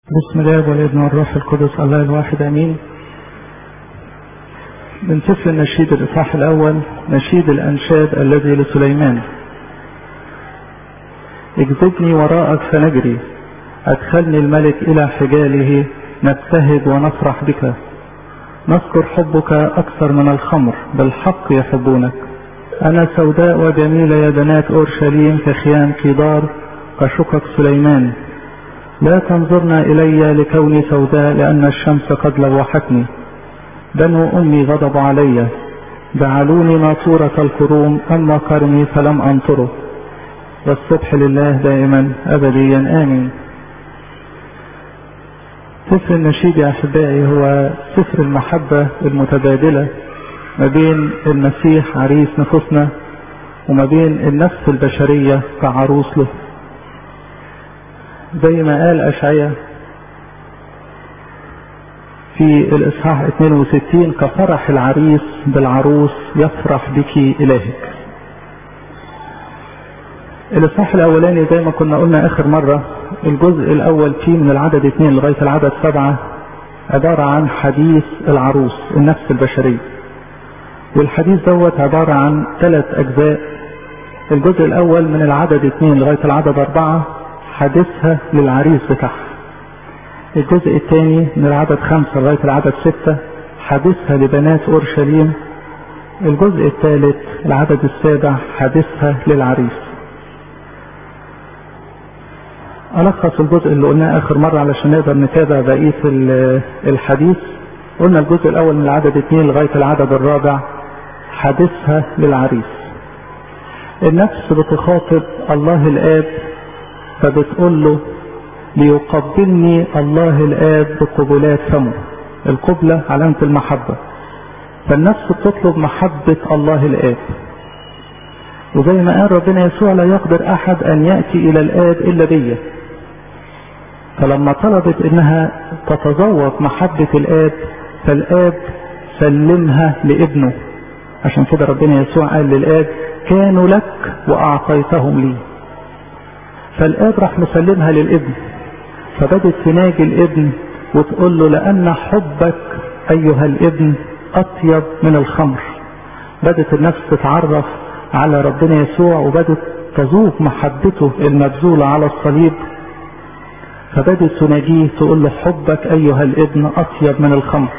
بسم الله والابن والروح القدس الله الواحد امين من سفر النشيد الاصحاح الاول نشيد الانشاد الذي لسليمان اجذبني وراءك فنجري ادخلني الملك الى حجاله نبتهج ونفرح بك نذكر حبك اكثر من الخمر بالحق يحبونك انا سوداء وجميله يا بنات اورشليم كخيام كدار كشقق سليمان لا تنظرن إلي لكوني سوداء لأن الشمس قد لوحتني بنو أمي غضبوا علي جعلوني ناطورة الكروم أما قرني فلم أنطره والصبح لله دائما أبديا آمين سفر النشيد يا أحبائي هو سفر المحبة المتبادلة ما بين المسيح عريس نفوسنا وما بين النفس البشرية كعروس له زي ما قال أشعية في الإصحاح 62 كفرح العريس بالعروس يفرح بك إلهك الإصحاح الأولاني زي ما كنا قلنا آخر مرة الجزء الأول فيه من العدد اثنين لغاية العدد سبعة عبارة عن حديث العروس النفس البشرية والحديث دوت عبارة عن ثلاث أجزاء الجزء الأول من العدد اثنين لغاية العدد أربعة حديثها للعريس بتاعها الجزء الثاني من العدد خمسة لغاية العدد ستة حديثها لبنات أورشليم الجزء الثالث العدد السابع حديثها للعريس ألخص الجزء اللي قلناه آخر مرة علشان نقدر نتابع بقية الحديث قلنا الجزء الأول من العدد اثنين لغاية العدد الرابع حديثها للعريس النفس بتخاطب الله الآب فبتقول له ليقبلني الله الآب بقبلات فمه القبلة علامة المحبة فالنفس بتطلب محبة الله الآب وزي ما قال ربنا يسوع لا يقدر أحد أن يأتي إلى الآب إلا بيا فلما طلبت إنها تتذوق محبة الآب فالآب سلمها لابنه عشان كده ربنا يسوع قال للآب كانوا لك وأعطيتهم لي فالآب راح مسلمها للابن فبدت تناجي الابن وتقول له لأن حبك أيها الابن أطيب من الخمر بدت النفس تتعرف على ربنا يسوع وبدت تذوق محبته المبذولة على الصليب فبدت تناجيه تقول له حبك أيها الابن أطيب من الخمر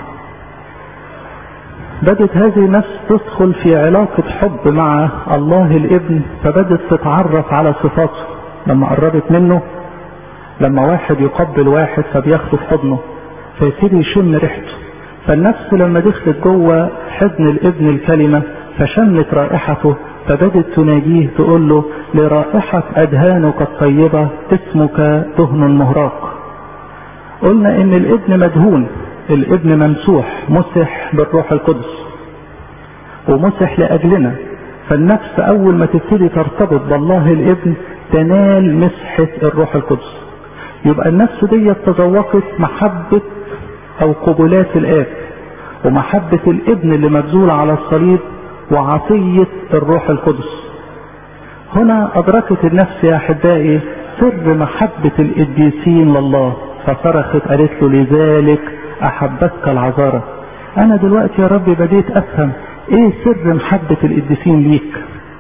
بدت هذه النفس تدخل في علاقة حب مع الله الابن فبدت تتعرف على صفاته لما قربت منه لما واحد يقبل واحد فبياخده في حضنه فيبتدي يشم ريحته فالنفس لما دخلت جوه حضن الابن الكلمه فشمت رائحته فبدت تناجيه تقول له لرائحة أدهانك الطيبة اسمك دهن مهراق قلنا إن الابن مدهون الابن ممسوح مسح بالروح القدس ومسح لأجلنا فالنفس أول ما تبتدي ترتبط بالله الابن تنال مسحة الروح القدس يبقى النفس دي تذوقت محبة أو قبلات الآب ومحبة الابن اللي مبذولة على الصليب وعطية الروح القدس هنا أدركت النفس يا أحبائي سر محبة القديسين لله فصرخت قالت له لذلك أحبتك العذارة أنا دلوقتي يا رب بديت أفهم إيه سر محبة القديسين ليك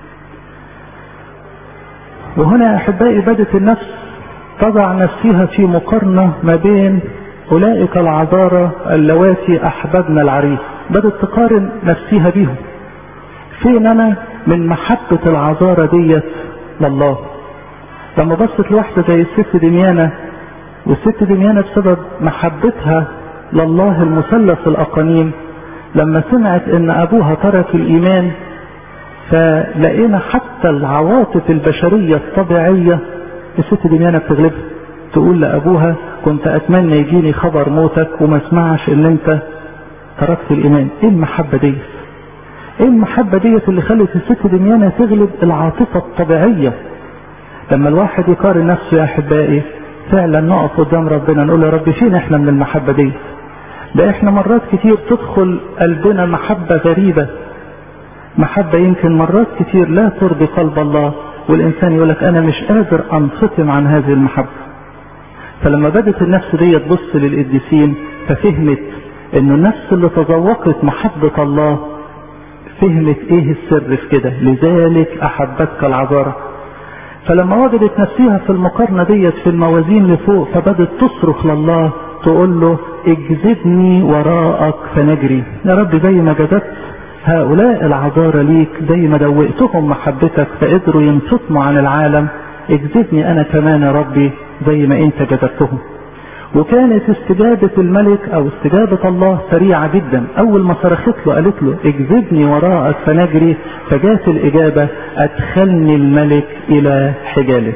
وهنا يا أحبائي بدت النفس تضع نفسها في مقارنة ما بين أولئك العذارى اللواتي أحببن العريس بدت تقارن نفسها بيهم فين أنا من محبة العذارى ديت لله لما بصت لواحدة زي الست دميانة والست دميانة بسبب محبتها لله المثلث الأقانيم لما سمعت ان ابوها ترك الايمان فلقينا حتى العواطف البشرية الطبيعية الست دميانة بتغلبها تقول لأبوها كنت أتمنى يجيني خبر موتك وما اسمعش إن أنت تركت الإيمان إيه المحبة ديت إيه المحبة ديت اللي خلت الست دميانة تغلب العاطفة الطبيعية لما الواحد يقارن نفسه يا أحبائي فعلا نقف قدام ربنا نقول يا رب فين احنا من المحبة دي ده احنا مرات كتير تدخل قلبنا محبة غريبة محبة يمكن مرات كتير لا ترضي قلب الله والإنسان يقول لك أنا مش قادر أنفطم عن هذه المحبة فلما بدت النفس دي تبص للقديسين ففهمت انه النفس اللي تذوقت محبة الله فهمت ايه السر في كده لذلك احبتك العذارة فلما وجدت نفسها في المقارنة ديت في الموازين لفوق فبدت تصرخ لله تقول له اجذبني وراءك فنجري يا رب زي ما جذبت هؤلاء العذارى ليك زي ما دوقتهم محبتك فقدروا ينفطموا عن العالم اجذبني انا كمان يا ربي زي ما انت جذبتهم وكانت استجابة الملك او استجابة الله سريعة جدا اول ما صرخت له قالت له اجذبني وراءك فنجري فجات الاجابة ادخلني الملك الى حجاله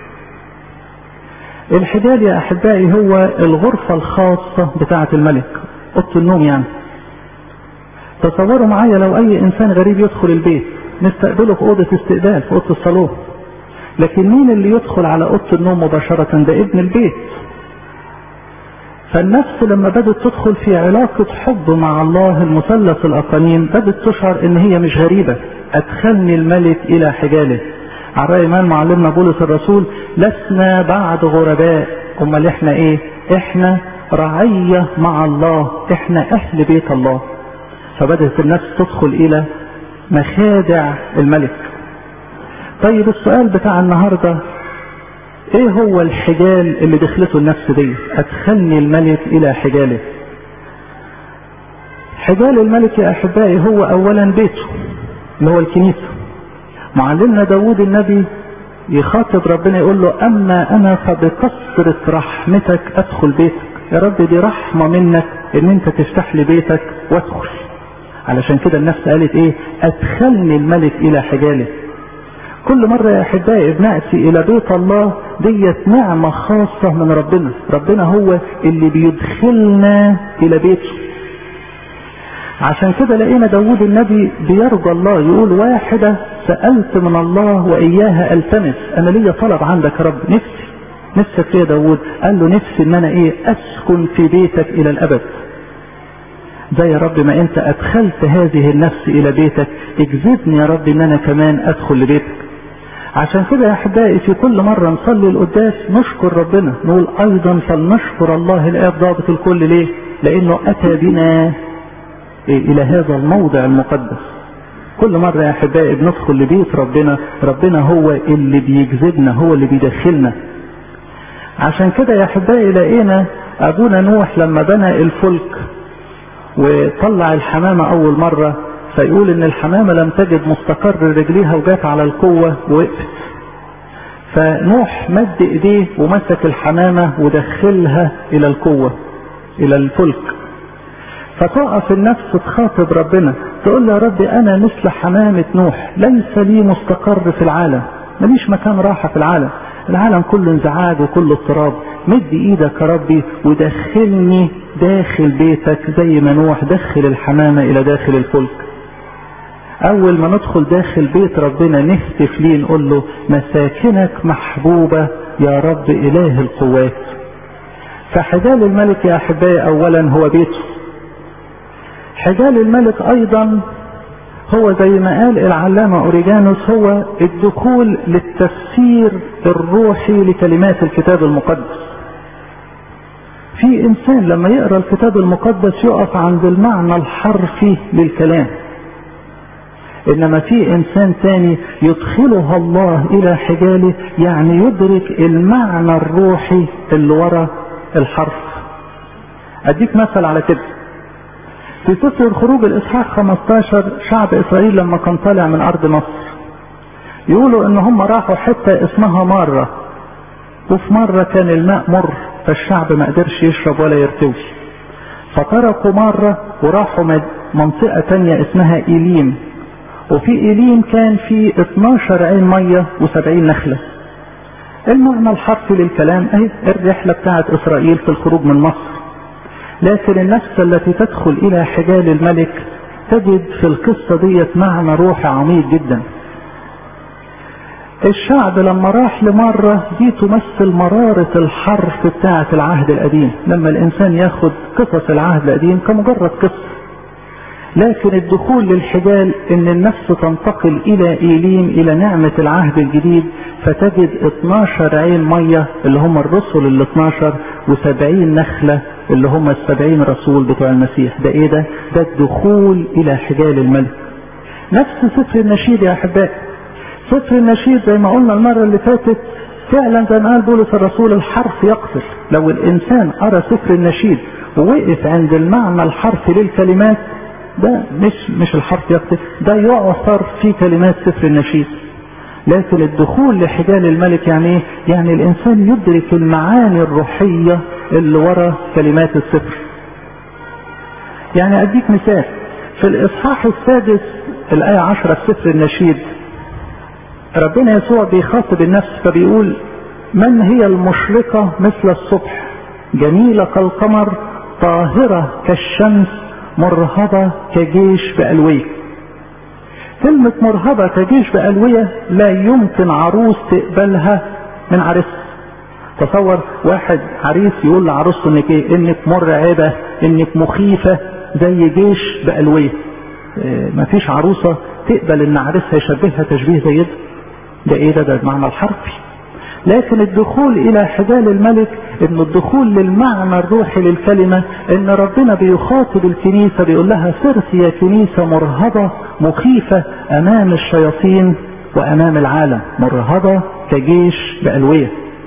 الحجال يا احبائي هو الغرفة الخاصة بتاعة الملك اوضه النوم يعني تصوروا معايا لو اي انسان غريب يدخل البيت نستقبله في اوضة استقبال في اوضة الصالون لكن مين اللي يدخل على اوضة النوم مباشرة ده ابن البيت فالنفس لما بدت تدخل في علاقة حب مع الله المثلث الأقانيم بدت تشعر ان هي مش غريبة ادخلني الملك الى حجاله على رأي من معلمنا بولس الرسول لسنا بعد غرباء امال احنا ايه احنا رعية مع الله احنا اهل بيت الله فبدأت النفس تدخل الى مخادع الملك طيب السؤال بتاع النهاردة ايه هو الحجال اللي دخلته النفس دي ادخلني الملك الى حجاله حجال الملك يا احبائي هو اولا بيته اللي هو الكنيسة معلمنا داود النبي يخاطب ربنا يقول له اما انا فبكثرة رحمتك ادخل بيتك يا رب دي رحمة منك ان انت تفتح لي بيتك وادخل علشان كده النفس قالت ايه ادخلني الملك الى حجاله كل مرة يا احبائي بنأتي الى بيت الله ديت نعمة خاصة من ربنا ربنا هو اللي بيدخلنا الى بيته عشان كده لقينا داود النبي بيرجى الله يقول واحدة سألت من الله وإياها ألتمس أنا ليا طلب عندك يا رب نفسي نفسك يا داود قال له نفسي ان انا ايه اسكن في بيتك الى الابد زي يا رب ما انت ادخلت هذه النفس الى بيتك اجذبني يا رب ان انا كمان ادخل لبيتك عشان كده يا احبائي في كل مرة نصلي القداس نشكر ربنا نقول ايضا فلنشكر الله الاب ضابط الكل ليه لانه اتى بنا الى هذا الموضع المقدس كل مرة يا احبائي بندخل لبيت ربنا ربنا هو اللي بيجذبنا هو اللي بيدخلنا عشان كده يا احبائي لقينا ابونا نوح لما بنى الفلك وطلع الحمامة اول مرة فيقول ان الحمامة لم تجد مستقر رجليها وجات على القوة ووقفت فنوح مد ايديه ومسك الحمامة ودخلها الى القوة الى الفلك فتقف النفس تخاطب ربنا تقول له يا رب انا مثل حمامة نوح ليس لي مستقر في العالم ماليش مكان راحة في العالم العالم كله انزعاج وكله اضطراب مد ايدك يا ربي ودخلني داخل بيتك زي ما نوح دخل الحمامة الى داخل الفلك اول ما ندخل داخل بيت ربنا نهتف ليه نقول له مساكنك محبوبة يا رب اله القوات فحجال الملك يا احبائي اولا هو بيته حجال الملك ايضا هو زي ما قال العلامة اوريجانوس هو الدخول للتفسير الروحي لكلمات الكتاب المقدس في انسان لما يقرا الكتاب المقدس يقف عند المعنى الحرفي للكلام انما في انسان تاني يدخلها الله الى حجاله يعني يدرك المعنى الروحي اللي ورا الحرف اديك مثل على كده في سفر الخروج الاصحاح 15 شعب اسرائيل لما كان طالع من ارض مصر يقولوا ان هم راحوا حتة اسمها مرة وفي مرة كان الماء مر فالشعب ما قدرش يشرب ولا يرتوي فتركوا مرة وراحوا منطقة تانية اسمها إيليم وفي إيليم كان في 12 عين مية و70 نخلة المعنى الحرفي للكلام اهي الرحلة بتاعت إسرائيل في الخروج من مصر لكن النفس التي تدخل إلى حجال الملك تجد في القصة ديت معنى روحي عميق جدا الشعب لما راح لمرة دي تمثل مرارة الحرف بتاعة العهد القديم لما الإنسان ياخد قصص العهد القديم كمجرد قصة لكن الدخول للحجال ان النفس تنتقل الى ايليم الى نعمة العهد الجديد فتجد 12 عين مية اللي هم الرسل ال 12 و70 نخلة اللي هم السبعين رسول بتوع المسيح ده ايه ده ده الدخول الى حجال الملك نفس سفر النشيد يا احبائي سفر النشيد زي ما قلنا المرة اللي فاتت فعلا زي ما قال بولس الرسول الحرف يقتل لو الانسان قرا سفر النشيد ووقف عند المعنى الحرفي للكلمات ده مش مش الحرف يقتل ده يعثر في كلمات سفر النشيد لكن الدخول لحجال الملك يعني ايه؟ يعني الانسان يدرك المعاني الروحية اللي ورا كلمات السفر يعني اديك مثال في الاصحاح السادس الايه عشرة في سفر النشيد ربنا يسوع بيخاطب النفس فبيقول من هي المشرقة مثل الصبح جميلة كالقمر طاهرة كالشمس مرهبة كجيش بألوية كلمة مرهبة كجيش بألوية لا يمكن عروس تقبلها من عريسها تصور واحد عريس يقول لعروسته انك ايه انك مرعبة انك مخيفة زي جيش بألوية اه مفيش عروسة تقبل ان عريسها يشبهها تشبيه زي ده ده ايه ده ده المعنى الحرفي لكن الدخول الى حجال الملك ان الدخول للمعنى الروحي للكلمة ان ربنا بيخاطب الكنيسة بيقول لها صرت يا كنيسة مرهبة مخيفة امام الشياطين وامام العالم مرهبة كجيش بألوية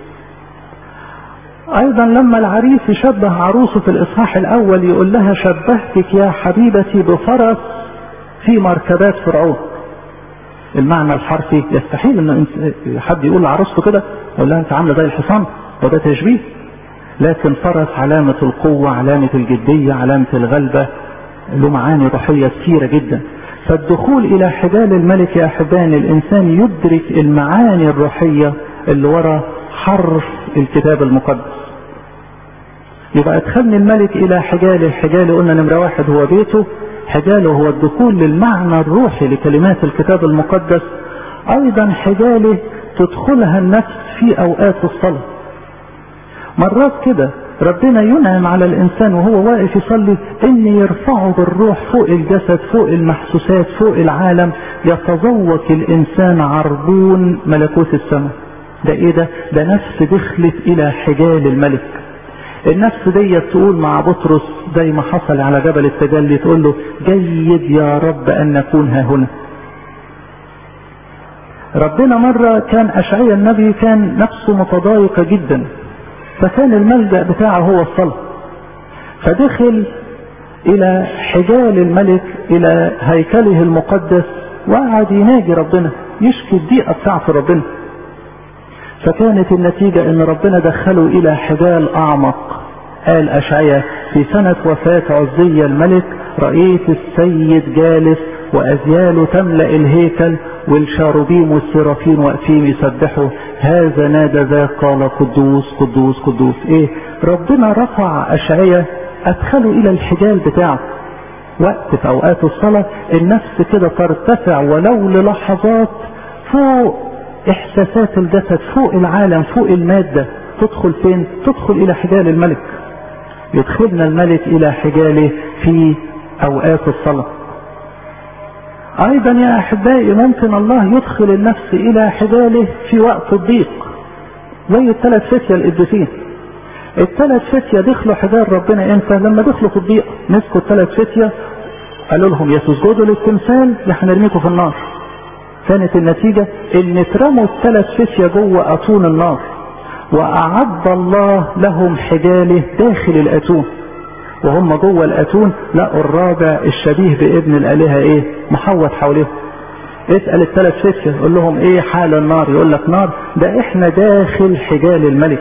ايضا لما العريس يشبه عروسه في الاصحاح الاول يقول لها شبهتك يا حبيبتي بفرس في مركبات فرعون المعنى الحرفي يستحيل ان حد يقول لعروسته كده يقول لها انت عامله زي الحصان وده تشبيه لكن فرس علامة القوة علامة الجدية علامة الغلبة له معاني روحية كثيرة جدا فالدخول الى حجال الملك يا احبان الانسان يدرك المعاني الروحية اللي ورا حرف الكتاب المقدس يبقى ادخلني الملك الى حجال الحجال قلنا نمرة واحد هو بيته حجاله هو الدخول للمعنى الروحي لكلمات الكتاب المقدس ايضا حجاله تدخلها النفس في اوقات الصلاة مرات كده ربنا ينعم على الانسان وهو واقف يصلي ان يرفعه بالروح فوق الجسد فوق المحسوسات فوق العالم يتذوق الانسان عربون ملكوت السماء ده ايه ده ده نفس دخلت الى حجال الملك النفس دي تقول مع بطرس زي ما حصل على جبل التجلي تقول له جيد يا رب ان نكون ها هنا ربنا مرة كان أشعيا النبي كان نفسه متضايقة جدا فكان الملجأ بتاعه هو الصلاة فدخل إلى حجال الملك إلى هيكله المقدس وقعد يناجي ربنا يشكي الضيقة بتاعته ربنا فكانت النتيجة ان ربنا دخله الى حجال اعمق قال اشعيا في سنة وفاة عزية الملك رأيت السيد جالس وازياله تملأ الهيكل والشاروبيم والسرافين واقفين يسبحوا هذا نادى ذاك قال قدوس قدوس قدوس ايه ربنا رفع اشعيا ادخله الى الحجال بتاعه وقت في اوقات الصلاة النفس كده ترتفع ولو للحظات فوق احساسات الجسد فوق العالم فوق المادة تدخل فين تدخل الى حجال الملك يدخلنا الملك الى حجاله في اوقات الصلاة ايضا يا احبائي ممكن الله يدخل النفس الى حجاله في وقت الضيق زي الثلاث فتية القديسين الثلاث فتية دخلوا حجال ربنا امتى لما دخلوا في الضيق مسكوا الثلاث فتية قالوا لهم يا تسجدوا للتمثال يا هنرميكم في النار كانت النتيجة ان اترموا الثلاث فتية جوه اتون النار واعد الله لهم حجاله داخل الاتون وهم جوه الاتون لقوا الرابع الشبيه بابن الالهة ايه محوط حواليهم اسأل الثلاث فتية يقول لهم ايه حال النار يقول لك نار ده احنا داخل حجال الملك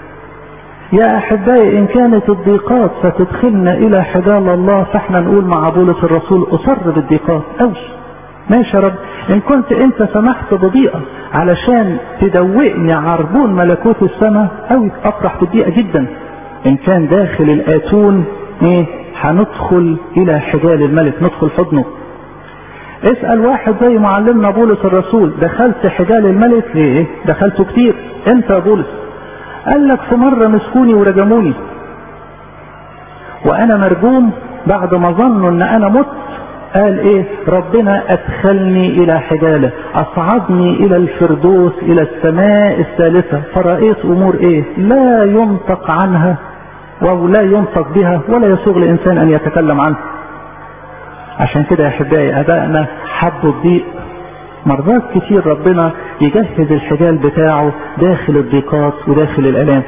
يا احبائي ان كانت الضيقات ستدخلنا الى حجال الله فاحنا نقول مع بولس الرسول اصر بالضيقات اوش ماشي يا رب ان كنت انت سمحت بضيقة علشان تدوقني عربون ملكوت السماء او افرح بالضيقة جدا ان كان داخل الاتون ايه هندخل الى حجال الملك ندخل حضنه اسأل واحد زي معلمنا بولس الرسول دخلت حجال الملك ليه دخلته كتير انت يا بولس قال لك في مرة مسكوني ورجموني وانا مرجوم بعد ما ظنوا ان انا مت قال ايه ربنا ادخلني الى حجاله اصعدني الى الفردوس الى السماء الثالثة فرأيت امور ايه لا ينطق عنها ولا ينطق بها ولا يسوغ لانسان ان يتكلم عنها عشان كده يا احبائي ابائنا حبوا الضيق مرات كتير ربنا يجهز الحجال بتاعه داخل الضيقات وداخل الالام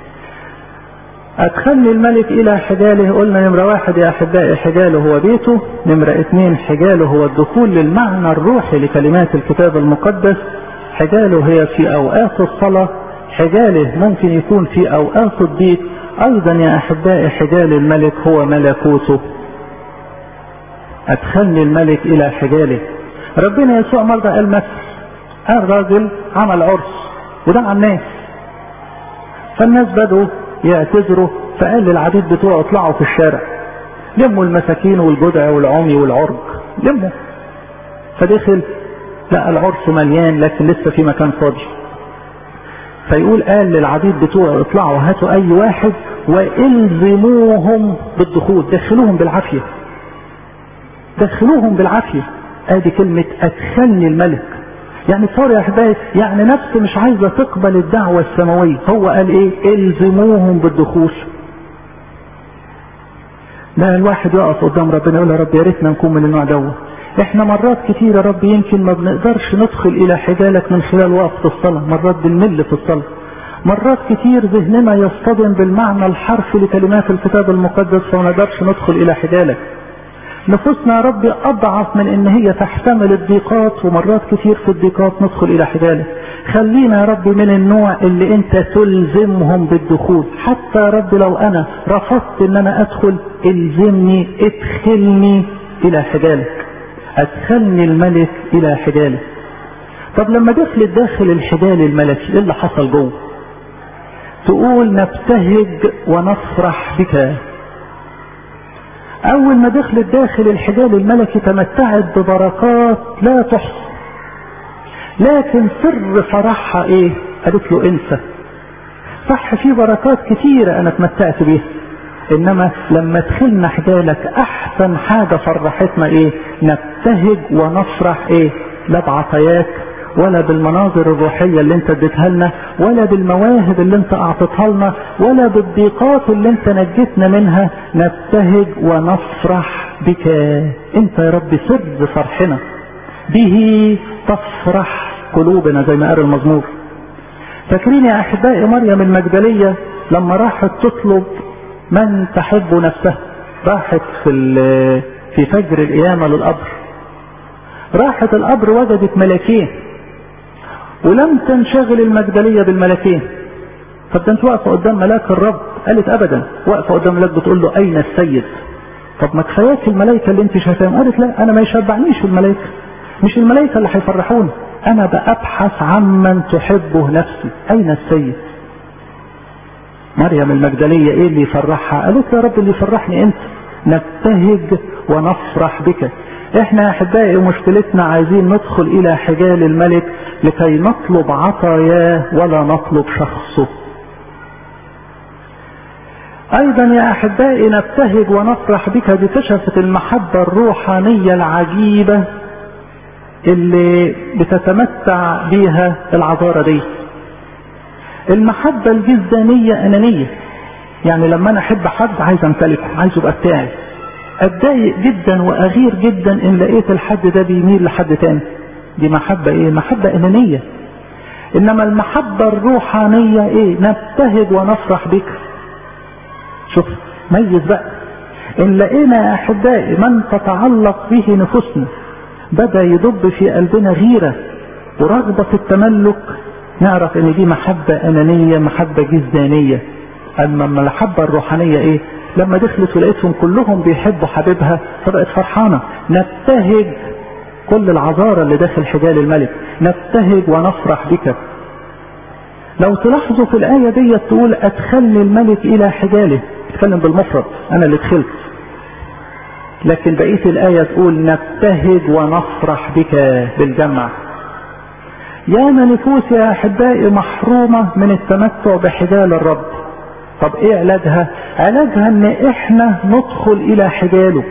ادخلني الملك الى حجاله قلنا نمرة واحد يا احبائي حجاله هو بيته نمرة اتنين حجاله هو الدخول للمعنى الروحي لكلمات الكتاب المقدس حجاله هي في اوقات الصلاة حجاله ممكن يكون في اوقات الضيق ايضا يا احبائي حجال الملك هو ملكوته ادخلني الملك الى حجاله ربنا يسوع مرة قال مثل قال راجل عمل عرس ودعا الناس فالناس بدوا يعتذروا فقال للعبيد بتوعه اطلعوا في الشارع لموا المساكين والجدع والعمي والعرج لموا فدخل لقى العرس مليان لكن لسه في مكان فاضي فيقول قال للعبيد بتوعه اطلعوا هاتوا اي واحد والزموهم بالدخول دخلوهم بالعافيه دخلوهم بالعافيه ادي كلمه ادخلني الملك يعني تصور يا احبائي يعني نفس مش عايزه تقبل الدعوه السماويه هو قال ايه الزموهم بالدخول لا الواحد يقف قدام ربنا يقول يا رب يا ريتنا نكون من النوع دوت احنا مرات كتير يا رب يمكن ما بنقدرش ندخل الى حجالك من خلال وقت الصلاه مرات بنمل في الصلاه مرات كتير ذهننا يصطدم بالمعنى الحرفي لكلمات الكتاب المقدس فما نقدرش ندخل الى حجالك نفوسنا يا رب اضعف من ان هي تحتمل الضيقات ومرات كتير في الضيقات ندخل الى حجالك خلينا يا رب من النوع اللي انت تلزمهم بالدخول حتى يا رب لو انا رفضت ان انا ادخل الزمني ادخلني الى حجالك ادخلني الملك الى حجالك طب لما دخلت داخل الحجال الملكي ايه اللي حصل جوه تقول نبتهج ونفرح بك اول ما دخلت داخل الحجال الملكي تمتعت ببركات لا تحصى لكن سر فرحها ايه قالت له انسى صح في بركات كتيرة انا اتمتعت بيها انما لما دخلنا حجالك احسن حاجة فرحتنا ايه نبتهج ونفرح ايه لا بعطياك ولا بالمناظر الروحية اللي انت اديتها لنا ولا بالمواهب اللي انت اعطيتها لنا ولا بالضيقات اللي انت نجيتنا منها نبتهج ونفرح بك انت يا رب سر فرحنا به تفرح قلوبنا زي ما قال المزمور فاكرين يا احبائي مريم المجدلية لما راحت تطلب من تحب نفسها راحت في في فجر القيامة للقبر راحت القبر وجدت ملكين ولم تنشغل المجدلية بالملكين طب ده انت واقفة قدام ملاك الرب قالت ابدا واقفة قدام ملاك بتقول له اين السيد طب ما كفاياك الملائكة اللي انت شايفاهم قالت لا انا ما يشبعنيش الملائكة مش الملائكة اللي هيفرحوني انا بأبحث عمن تحبه نفسي اين السيد مريم المجدلية ايه اللي يفرحها قالت يا رب اللي يفرحني انت نبتهج ونفرح بك احنا يا احبائي مشكلتنا عايزين ندخل الى حجال الملك لكي نطلب عطاياه ولا نطلب شخصه ايضا يا احبائي نبتهج ونفرح بك بكشفة المحبة الروحانية العجيبة اللي بتتمتع بيها العذارة دي المحبة الجزدانية انانية يعني لما انا احب حد عايز امتلكه عايزه يبقى بتاعي اتضايق جدا واغير جدا ان لقيت الحد ده بيميل لحد تاني دي محبة ايه محبة انانية انما المحبة الروحانية ايه نبتهج ونفرح بك شوف ميز بقى ان لقينا يا احبائي من تتعلق به نفوسنا بدا يدب في قلبنا غيرة ورغبة في التملك نعرف ان دي محبة انانية محبة جزدانية اما المحبة الروحانية ايه لما دخلت ولقيتهم كلهم بيحبوا حبيبها فبقت فرحانة نبتهج كل العذارى اللي داخل حجال الملك نبتهج ونفرح بك لو تلاحظوا في الآية دي تقول أدخلني الملك إلى حجاله تتكلم بالمفرد أنا اللي دخلت لكن بقية الآية تقول نبتهج ونفرح بك بالجمع يا نفوس يا أحبائي محرومة من التمتع بحجال الرب طب ايه علاجها علاجها ان احنا ندخل الى حجاله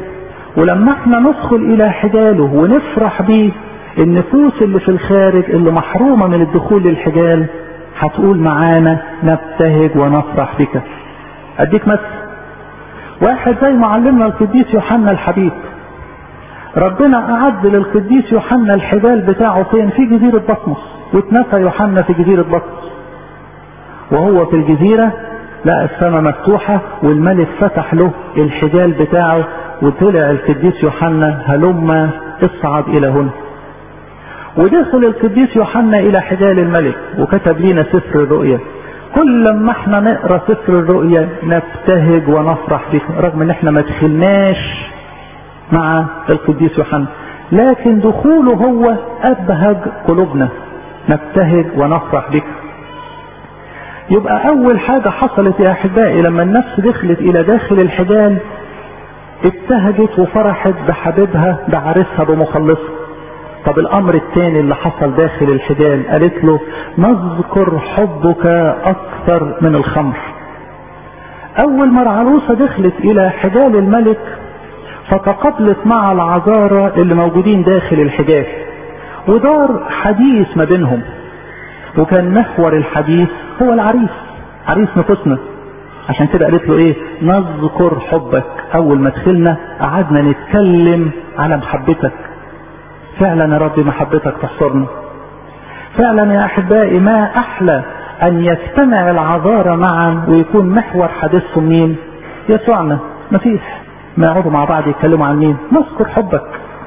ولما احنا ندخل الى حجاله ونفرح بيه النفوس اللي في الخارج اللي محرومة من الدخول للحجال هتقول معانا نبتهج ونفرح بك اديك مثل واحد زي معلمنا القديس يوحنا الحبيب ربنا اعد للقديس يوحنا الحجال بتاعه فين في جزيرة بطمس واتنفى يوحنا في جزيرة بطمس وهو في الجزيرة لقى السماء مفتوحة والملك فتح له الحجال بتاعه وطلع القديس يوحنا هلما اصعد الى هنا ودخل القديس يوحنا الى حجال الملك وكتب لنا سفر الرؤيا كل لما احنا نقرا سفر الرؤيا نبتهج ونفرح به رغم ان احنا ما دخلناش مع القديس يوحنا لكن دخوله هو ابهج قلوبنا نبتهج ونفرح بك يبقى اول حاجة حصلت يا احبائي لما النفس دخلت الى داخل الحجال ابتهجت وفرحت بحبيبها بعرسها بمخلصها طب الامر الثاني اللي حصل داخل الحجال قالت له نذكر حبك اكثر من الخمر اول ما العروسة دخلت الى حجال الملك فتقابلت مع العذارى اللي موجودين داخل الحجال ودار حديث ما بينهم وكان محور الحديث هو العريس عريس نفوسنا عشان كده قالت له ايه نذكر حبك اول ما دخلنا قعدنا نتكلم على محبتك فعلا يا رب محبتك تحصرنا فعلا يا احبائي ما احلى ان يجتمع العذارى معا ويكون محور حديثهم مين يسوعنا مسيح ما يقعدوا مع بعض يتكلموا عن مين نذكر حبك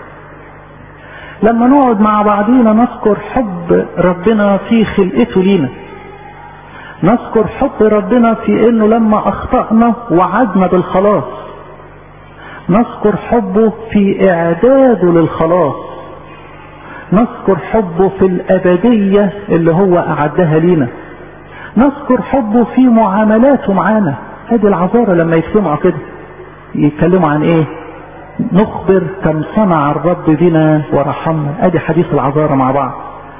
لما نقعد مع بعضينا نذكر حب ربنا في خلقته لينا نذكر حب ربنا في انه لما اخطأنا وعدنا بالخلاص نذكر حبه في اعداده للخلاص نذكر حبه في الابدية اللي هو اعدها لينا نذكر حبه في معاملاته معانا ادي العذارى لما يجتمعوا كده يتكلموا عن ايه نخبر كم صنع الرب بنا ورحمنا ادي حديث العذارى مع بعض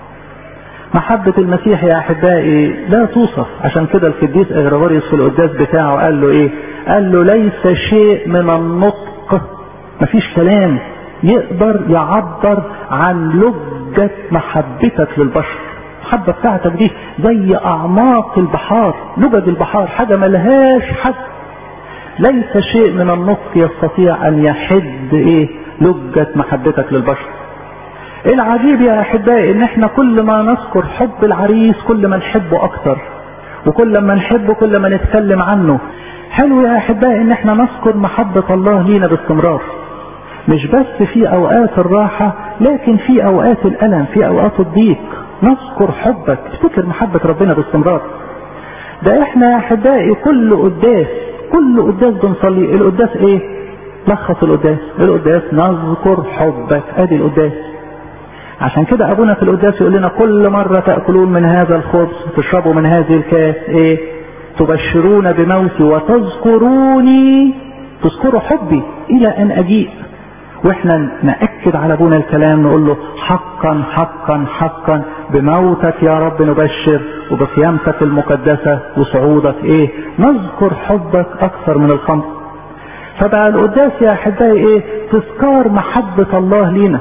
محبة المسيح يا احبائي لا توصف عشان كده القديس اغريغوريوس في القداس بتاعه قال له ايه قال له ليس شيء من النطق مفيش كلام يقدر يعبر عن لجة محبتك للبشر المحبة بتاعتك دي زي اعماق البحار لجج البحار حاجة ملهاش حد ليس شيء من النطق يستطيع ان يحد ايه لجة محبتك للبشر العجيب يا احبائي ان احنا كل ما نذكر حب العريس كل ما نحبه اكتر وكل ما نحبه كل ما نتكلم عنه حلو يا احبائي ان احنا نذكر محبة الله لينا باستمرار مش بس في اوقات الراحة لكن في اوقات الالم في اوقات الضيق نذكر حبك افتكر محبة ربنا باستمرار ده احنا يا احبائي كل قداس كل قداس بنصلي القداس ايه لخص القداس القداس نذكر حبك ادي القداس عشان كده ابونا في القداس يقول لنا كل مرة تأكلون من هذا الخبز تشربوا من هذه الكاس ايه تبشرون بموتي وتذكروني تذكروا حبي الى ان اجيء واحنا نأكد على ابونا الكلام نقول له حقا حقا حقا بموتك يا رب نبشر وبقيامتك المقدسة وصعودك ايه نذكر حبك اكثر من الخمر فبقى القداس يا احبائي ايه تذكار محبة الله لينا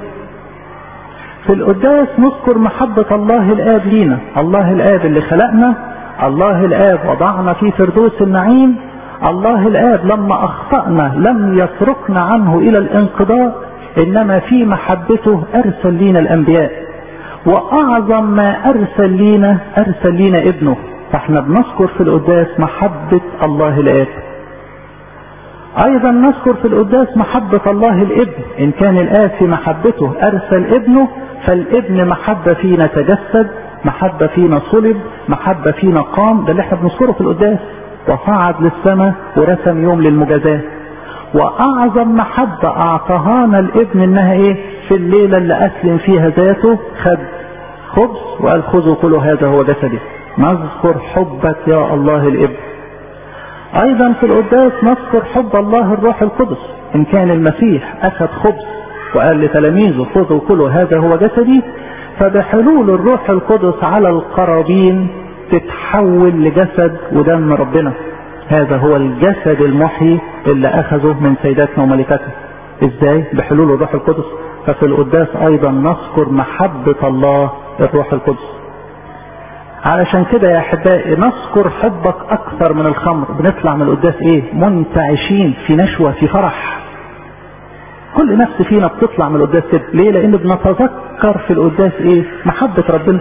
في القداس نذكر محبة الله الآب لينا الله الآب اللي خلقنا الله الآب وضعنا في فردوس النعيم الله الآب لما أخطأنا لم يتركنا عنه إلى الانقضاء إنما في محبته أرسل لينا الأنبياء وأعظم ما أرسل لينا أرسل لينا ابنه فاحنا بنذكر في القداس محبة الله الآب أيضا نذكر في القداس محبة الله الابن إن كان الآب في محبته أرسل ابنه فالابن محبة فينا تجسد محبة فينا صلب محبة فينا قام ده اللي احنا بنذكره في القداس وصعد للسماء ورسم يوم للمجازاة واعظم محبة اعطاهانا الابن انها ايه في الليلة اللي اسلم فيها ذاته خد خبز وقال خذوا كلوا هذا هو جسدي نذكر حبك يا الله الابن ايضا في القداس نذكر حب الله الروح القدس ان كان المسيح اخذ خبز وقال لتلاميذه خذوا كلوا هذا هو جسدي فبحلول الروح القدس على القرابين تتحول لجسد ودم ربنا هذا هو الجسد المحيي اللي اخذه من سيداتنا وملكاتنا ازاي بحلول الروح القدس ففي القداس ايضا نذكر محبة الله الروح القدس علشان كده يا احبائي نذكر حبك اكثر من الخمر بنطلع من القداس ايه منتعشين في نشوة في فرح كل نفس فينا بتطلع من القداس كده ليه لان بنتذكر في القداس ايه محبة ربنا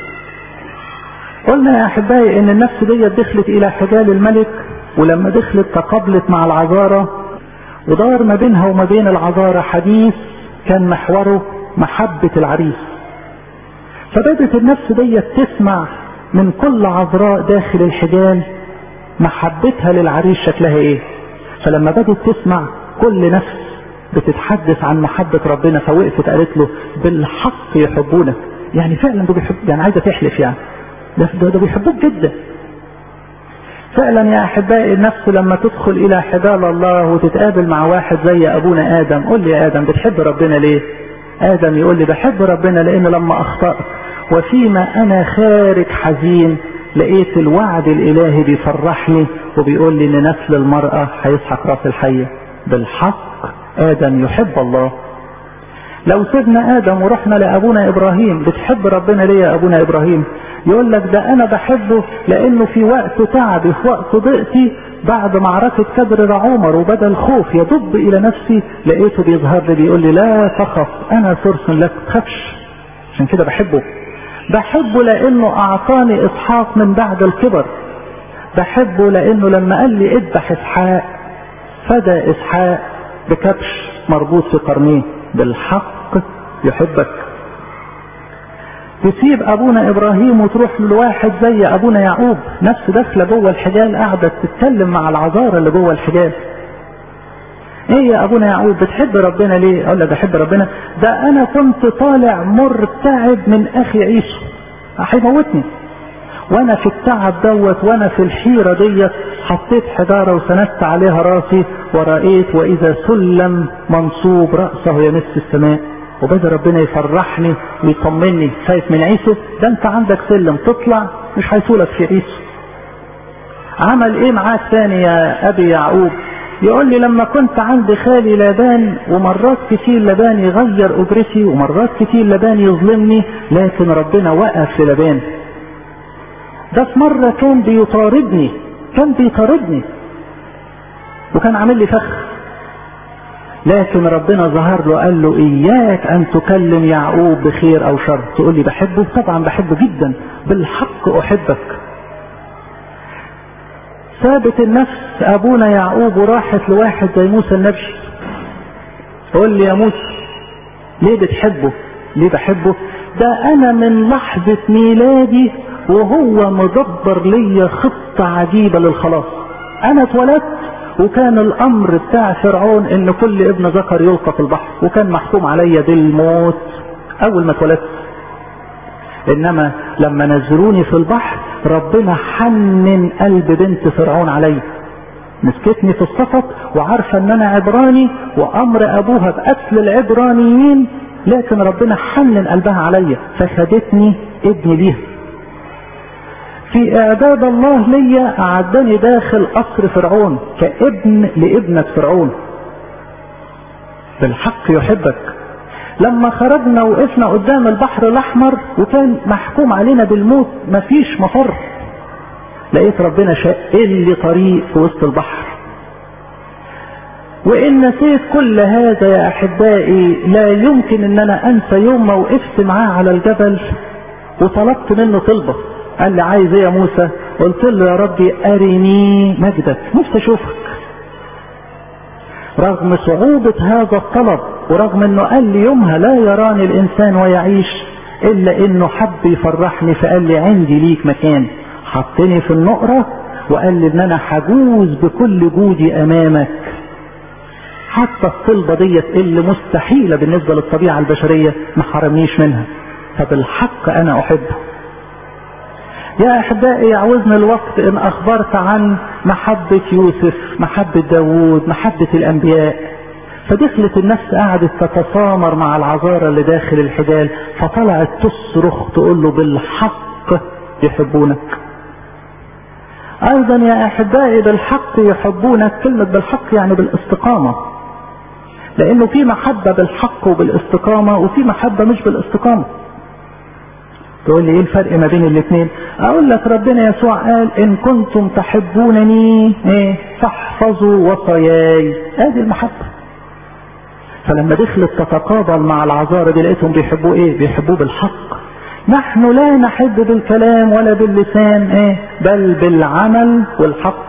قلنا يا احبائي ان النفس دي دخلت الى حجال الملك ولما دخلت تقابلت مع العذارة ودار ما بينها وما بين العذارة حديث كان محوره محبة العريس فبدت النفس دي تسمع من كل عذراء داخل الحجال محبتها للعريس شكلها ايه فلما بدت تسمع كل نفس بتتحدث عن محبة ربنا فوقفت قالت له بالحق يحبونك يعني فعلا ده بيحب يعني عايزة تحلف يعني ده, ده, ده بيحبوك جدا فعلا يا احبائي النفس لما تدخل الى حبال الله وتتقابل مع واحد زي ابونا ادم قول لي يا ادم بتحب ربنا ليه ادم يقول لي بحب ربنا لان لما اخطأت وفيما انا خارج حزين لقيت الوعد الالهي بيفرحني وبيقول لي ان نسل المرأة هيسحق راس الحية بالحق ادم يحب الله لو سيبنا ادم ورحنا لابونا ابراهيم بتحب ربنا ليه يا ابونا ابراهيم يقول لك ده انا بحبه لانه في وقت تعبي في وقت ضيقتي بعد معركة كدر عمر وبدا الخوف يضب الى نفسي لقيته بيظهر لي بيقول لي لا تخف انا فرس لك تخافش عشان كده بحبه بحبه لانه اعطاني اسحاق من بعد الكبر بحبه لانه لما قال لي اذبح اسحاق فدى اسحاق بكبش مربوط في قرنيه بالحق يحبك تسيب ابونا ابراهيم وتروح لواحد زي ابونا يعقوب نفس داخله جوه الحجال قاعده تتكلم مع العذارى اللي جوه الحجال ايه يا ابونا يعقوب بتحب ربنا ليه اقول لك بحب ربنا ده انا كنت طالع مرتعب من اخي عيسو هيموتني وانا في التعب دوت وانا في الحيره ديت حطيت حجاره وسندت عليها راسي ورأيت واذا سلم منصوب راسه يمس السماء وبدا ربنا يفرحني ويطمني خايف من عيسو ده انت عندك سلم تطلع مش هيطولك في عيسو عمل ايه معاك تاني يا ابي يعقوب يقول لي لما كنت عند خالي لابان ومرات كتير لابان يغير اجرتي ومرات كتير لابان يظلمني لكن ربنا وقف في لابان ده في مرة كان بيطاردني كان بيطاردني وكان عامل لي فخ لكن ربنا ظهر له قال له اياك ان تكلم يعقوب بخير او شر تقول لي بحبه طبعا بحبه جدا بالحق احبك ثابت النفس ابونا يعقوب وراحت لواحد زي موسى النبي قول لي يا موسى ليه بتحبه ليه بحبه ده انا من لحظة ميلادي وهو مدبر ليا خطة عجيبة للخلاص انا اتولدت وكان الامر بتاع فرعون ان كل ابن ذكر يلقى في البحر وكان محكوم عليا بالموت اول ما اتولدت انما لما نزلوني في البحر ربنا حنن قلب بنت فرعون عليا مسكتني في السقط وعارفة ان انا عبراني وامر ابوها بقتل العبرانيين لكن ربنا حنن قلبها عليا فخدتني ابني ليها في اعداد الله ليا اعدني داخل قصر فرعون كابن لابنة فرعون بالحق يحبك لما خرجنا وقفنا قدام البحر الاحمر وكان محكوم علينا بالموت مفيش مفر لقيت ربنا شق لي طريق في وسط البحر وان نسيت كل هذا يا احبائي لا يمكن ان انا انسى يوم ما وقفت معاه على الجبل وطلبت منه طلبه قال لي عايز ايه يا موسى قلت له يا ربي ارني مجدك نفسي اشوفك رغم صعوبة هذا الطلب ورغم انه قال لي يومها لا يراني الانسان ويعيش الا انه حب يفرحني فقال لي عندي ليك مكان حطني في النقرة وقال لي ان انا هجوز بكل جودي امامك حتى الطلبة ديت اللي مستحيلة بالنسبة للطبيعة البشرية ما حرمنيش منها فبالحق انا احبه يا احبائي يعوزنا الوقت ان اخبرت عن محبة يوسف محبة داوود محبة الانبياء فدخلت النفس قعدت تتسامر مع العذارى اللي داخل الحجال فطلعت تصرخ تقول له بالحق يحبونك ايضا يا احبائي بالحق يحبونك كلمة بالحق يعني بالاستقامة لانه في محبة بالحق وبالاستقامة وفي محبة مش بالاستقامة تقول لي ايه الفرق ما بين الاثنين اقول لك ربنا يسوع قال ان كنتم تحبونني ايه فاحفظوا وصاياي ادي المحبة فلما دخلت تتقابل مع العذارى دي لقيتهم بيحبوه ايه بيحبوه بالحق نحن لا نحب بالكلام ولا باللسان ايه بل بالعمل والحق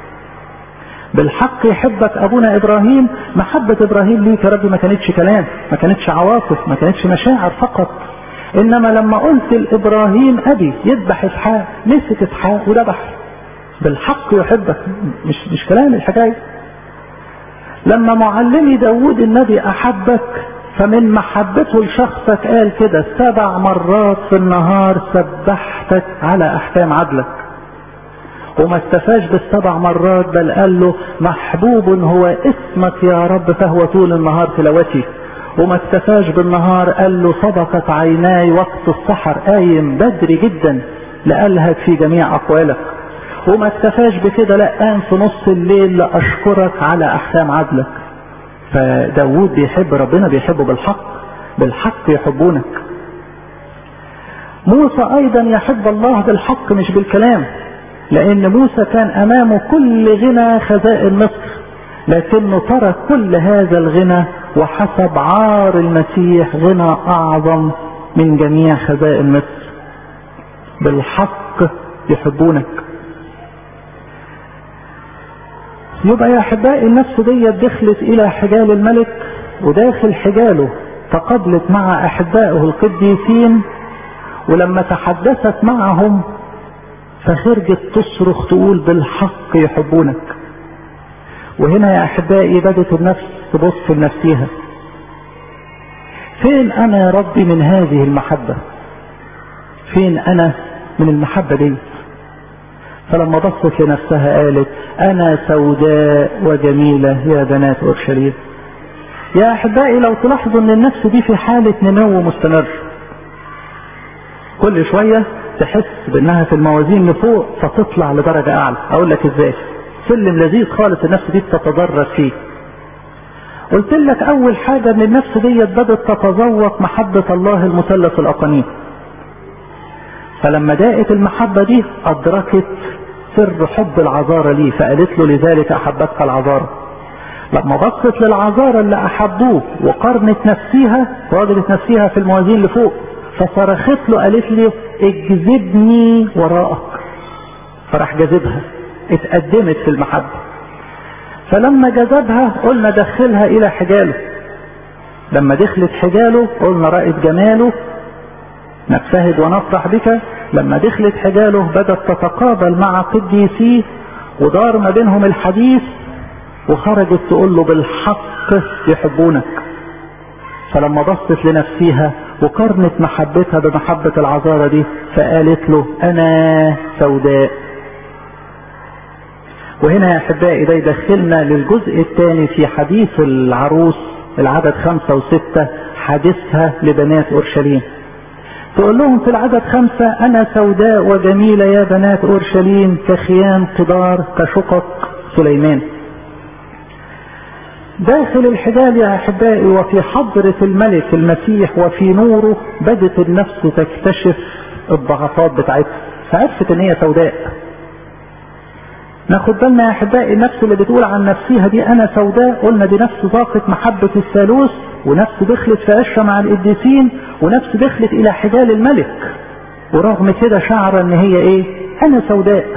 بالحق يحبك ابونا ابراهيم محبة ابراهيم ليك يا رب ما كانتش كلام ما كانتش عواطف ما كانتش مشاعر فقط انما لما قلت لابراهيم ابي يذبح اسحاق مسك اسحاق وذبح بالحق يحبك مش مش كلام الحكايه لما معلمي داود النبي احبك فمن محبته لشخصك قال كده سبع مرات في النهار سبحتك على احكام عدلك وما اكتفاش بالسبع مرات بل قال له محبوب هو اسمك يا رب فهو طول النهار تلاوتي وما اكتفاش بالنهار قال له صدقت عيناي وقت السحر قايم بدري جدا لألهك في جميع أقوالك وما اكتفاش بكده لا قام في نص الليل لأشكرك على أحكام عدلك فداود بيحب ربنا بيحبه بالحق بالحق يحبونك موسى أيضا يحب الله بالحق مش بالكلام لأن موسى كان أمامه كل غنى خزائن مصر لكنه ترك كل هذا الغنى وحسب عار المسيح غنى أعظم من جميع خزائن مصر بالحق يحبونك يبقى يا أحبائي النفس دي دخلت إلى حجال الملك وداخل حجاله تقابلت مع أحبائه القديسين ولما تحدثت معهم فخرجت تصرخ تقول بالحق يحبونك وهنا يا احبائي بدت النفس تبص لنفسها فين انا يا ربي من هذه المحبة فين انا من المحبة دي فلما بصت لنفسها قالت انا سوداء وجميلة يا بنات اورشليم يا احبائي لو تلاحظوا ان النفس دي في حالة نمو مستمر كل شوية تحس بانها في الموازين لفوق فتطلع لدرجة اعلى اقول لك ازاي سلم لذيذ خالص النفس دي بتتدرج فيه قلت لك اول حاجة ان النفس دي بدأت تتذوق محبة الله المثلث الاقانيم فلما داقت المحبة دي ادركت سر حب العذارى ليه فقالت له لذلك احبتك العذارى لما بصت للعذارى اللي احبوه وقارنت نفسيها وجدت نفسيها في الموازين لفوق فصرخت له قالت لي اجذبني وراءك فراح جذبها اتقدمت في المحبة فلما جذبها قلنا دخلها الى حجاله لما دخلت حجاله قلنا رأت جماله نبتهج ونفرح بك لما دخلت حجاله بدأت تتقابل مع قديسيه ودار ما بينهم الحديث وخرجت تقول له بالحق يحبونك فلما بصت لنفسها وقارنت محبتها بمحبة العذارى دي فقالت له انا سوداء وهنا يا احبائي ده يدخلنا للجزء الثاني في حديث العروس العدد خمسة وستة حديثها لبنات اورشليم تقول لهم في العدد خمسة انا سوداء وجميلة يا بنات اورشليم كخيام قدار كشقق سليمان داخل الحجاب يا احبائي وفي حضرة الملك المسيح وفي نوره بدت النفس تكتشف الضعفات بتاعتها فعرفت ان هي سوداء ناخد بالنا يا احبائي النفس اللي بتقول عن نفسها دي انا سوداء قلنا دي نفس ضاقت محبة الثالوث ونفس دخلت في عشرة مع القديسين ونفس دخلت الى حجال الملك ورغم كده شعر ان هي ايه انا سوداء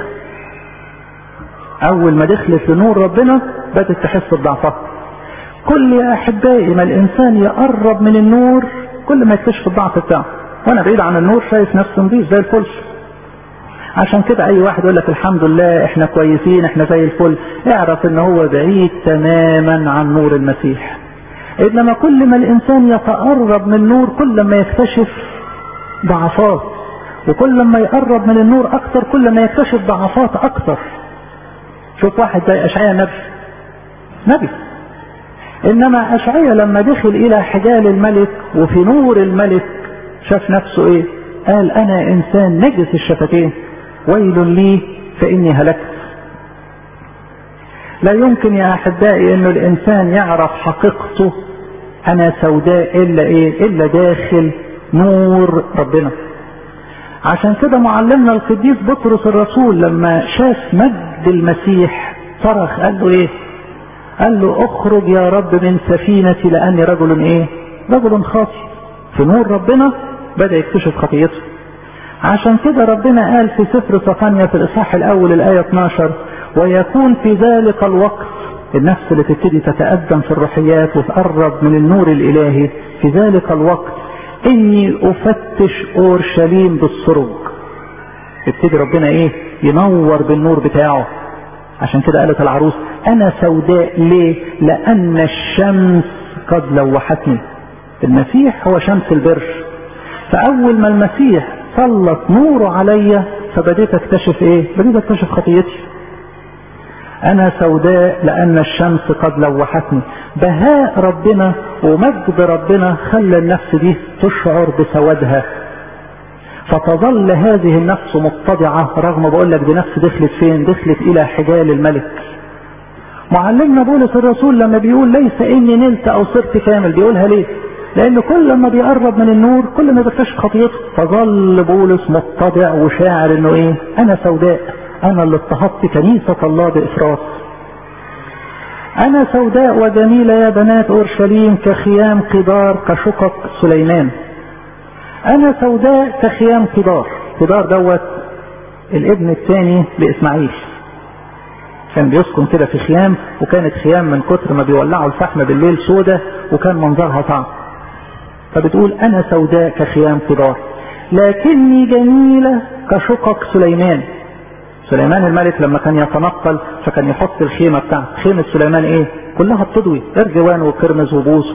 اول ما دخلت لنور ربنا بدت تحس بضعفها كل يا احبائي ما الانسان يقرب من النور كل ما يكتشف الضعف بتاعه وانا بعيد عن النور شايف نفسي نضيف زي الفل عشان كده اي واحد يقول لك الحمد لله احنا كويسين احنا زي الفل اعرف ان هو بعيد تماما عن نور المسيح انما كل ما الانسان يتقرب من النور كل ما يكتشف ضعفات وكل ما يقرب من النور اكتر كل ما يكتشف ضعفات اكتر شوف واحد زي اشعياء نبي نبي انما اشعياء لما دخل الى حجال الملك وفي نور الملك شاف نفسه ايه قال انا انسان نجس الشفتين ويل لي فاني هلكت لا يمكن يا احبائي انه الانسان يعرف حقيقته انا سوداء الا ايه الا داخل نور ربنا عشان كده معلمنا القديس بطرس الرسول لما شاف مجد المسيح صرخ قال له ايه قال له اخرج يا رب من سفينتي لاني رجل ايه رجل خاطئ في نور ربنا بدا يكتشف خطيته عشان كده ربنا قال في سفر صفانيا في الاصحاح الاول الايه 12 ويكون في ذلك الوقت النفس اللي تبتدي تتقدم في الروحيات وتقرب من النور الالهي في ذلك الوقت اني افتش اورشليم بالسرج يبتدي ربنا ايه ينور بالنور بتاعه عشان كده قالت العروس انا سوداء ليه لان الشمس قد لوحتني المسيح هو شمس البر فاول ما المسيح سلط نوره عليا فبديت اكتشف ايه بديت اكتشف خطيتي انا سوداء لان الشمس قد لوحتني بهاء ربنا ومجد ربنا خلى النفس دي تشعر بسوادها فتظل هذه النفس متضعة رغم بقول لك دي نفس دخلت فين دخلت الى حجال الملك معلمنا بولس الرسول لما بيقول ليس اني نلت او صرت كامل بيقولها ليه لان كل ما بيقرب من النور كل ما بيكتشف خطيته فظل بولس متضع وشاعر انه ايه انا سوداء انا اللي اضطهدت كنيسة الله بافراط انا سوداء وجميلة يا بنات اورشليم كخيام قدار كشقق سليمان انا سوداء كخيام قدار قدار دوت الابن الثاني لاسماعيل كان بيسكن كده في خيام وكانت خيام من كتر ما بيولعوا الفحم بالليل سودة وكان منظرها صعب فبتقول انا سوداء كخيام قدار لكني جميلة كشقق سليمان سليمان الملك لما كان يتنقل فكان يحط الخيمة بتاعته خيمة سليمان ايه كلها بتضوي ارجوان وكرمز وبوس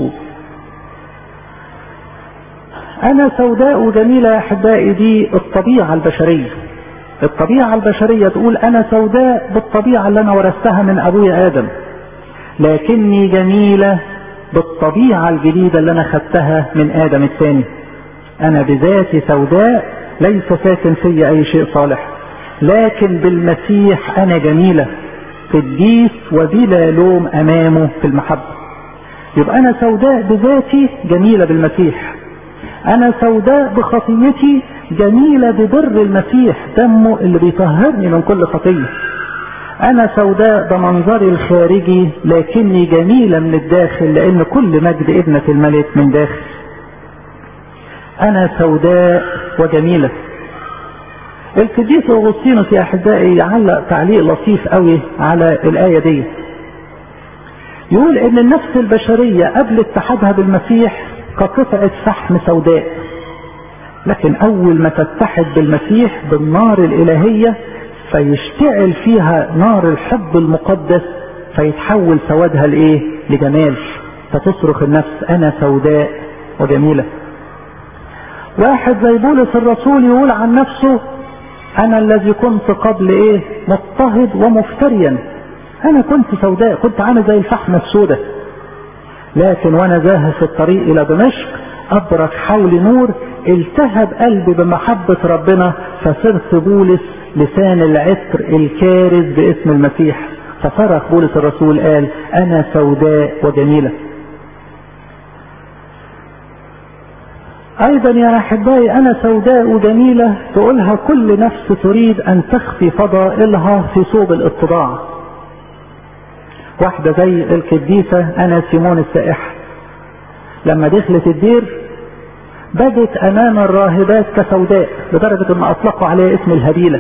انا سوداء وجميلة يا احبائي دي الطبيعة البشرية الطبيعة البشرية تقول انا سوداء بالطبيعة اللي انا ورثتها من ابويا ادم لكني جميلة بالطبيعة الجديدة اللي انا خدتها من ادم الثاني انا بذاتي سوداء ليس ساكن في اي شيء صالح لكن بالمسيح انا جميلة قديس وبلا لوم امامه في المحبة يبقى انا سوداء بذاتي جميلة بالمسيح انا سوداء بخطيتي جميلة ببر المسيح دمه اللي بيطهرني من كل خطية انا سوداء بمنظري الخارجي لكني جميلة من الداخل لان كل مجد ابنة الملك من داخل انا سوداء وجميلة القديس اغسطينوس يا احبائي يعلق تعليق لطيف قوي على الايه دي يقول ان النفس البشريه قبل اتحادها بالمسيح كقطعه فحم سوداء لكن اول ما تتحد بالمسيح بالنار الالهيه فيشتعل فيها نار الحب المقدس فيتحول سوادها لايه لجمال فتصرخ النفس انا سوداء وجميله واحد زي بولس الرسول يقول عن نفسه انا الذي كنت قبل ايه مضطهد ومفتريا انا كنت سوداء كنت عامل زي الفحمة السوداء لكن وانا ذاهب في الطريق الى دمشق ابرك حولي نور التهب قلبي بمحبة ربنا فصرت بولس لسان العطر الكارز باسم المسيح فصرخ بولس الرسول قال انا سوداء وجميله ايضا يا احبائي انا سوداء وجميلة تقولها كل نفس تريد ان تخفي فضائلها في صوب الاتضاع واحدة زي القديسة انا سيمون السائحة لما دخلت الدير بدت امام الراهبات كسوداء لدرجة ان اطلقوا عليها اسم الهبيلة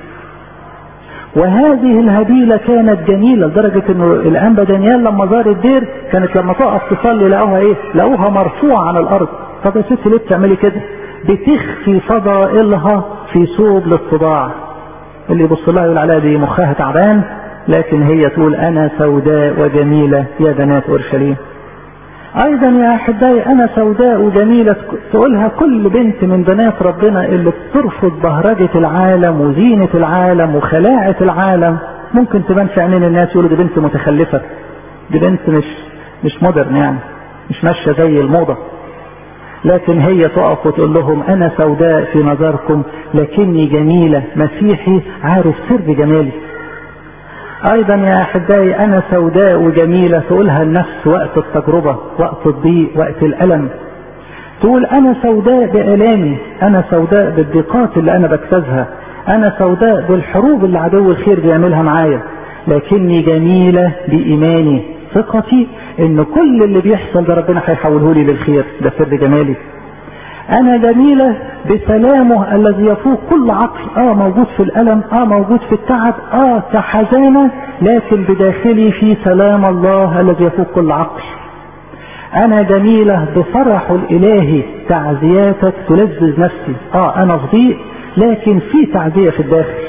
وهذه الهبيلة كانت جميلة لدرجة انه الانبا دانيال لما زار الدير كانت لما تقف تصلي لقوها ايه لقوها مرفوعة على الارض طب يا ستي ليه بتعملي كده بتخفي فضائلها في صوب الاتضاع اللي يبص لها يقول عليها دي مخها تعبان لكن هي تقول انا سوداء وجميلة يا بنات اورشليم ايضا يا احبائي انا سوداء وجميلة تقولها كل بنت من بنات ربنا اللي بترفض بهرجة العالم وزينة العالم وخلاعة العالم ممكن تبان في عينين الناس يقولوا دي بنت متخلفة دي بنت مش مش مودرن يعني مش ماشية زي الموضة لكن هي تقف وتقول لهم انا سوداء في نظركم لكني جميلة مسيحي عارف سر جمالي ايضا يا احبائي انا سوداء وجميلة تقولها النفس وقت التجربة وقت الضيق وقت الالم تقول انا سوداء بالامي انا سوداء بالضيقات اللي انا بجتازها انا سوداء بالحروب اللي عدو الخير بيعملها معايا لكني جميلة بايماني ثقتي ان كل اللي بيحصل ده ربنا هيحوله لي للخير ده سر جمالي انا جميلة بسلامه الذي يفوق كل عقل اه موجود في الالم اه موجود في التعب اه كحزانة لكن بداخلي في سلام الله الذي يفوق كل عقل انا جميلة بفرح الالهي تعزياتك تلذذ نفسي اه انا صديق لكن في تعزية في الداخل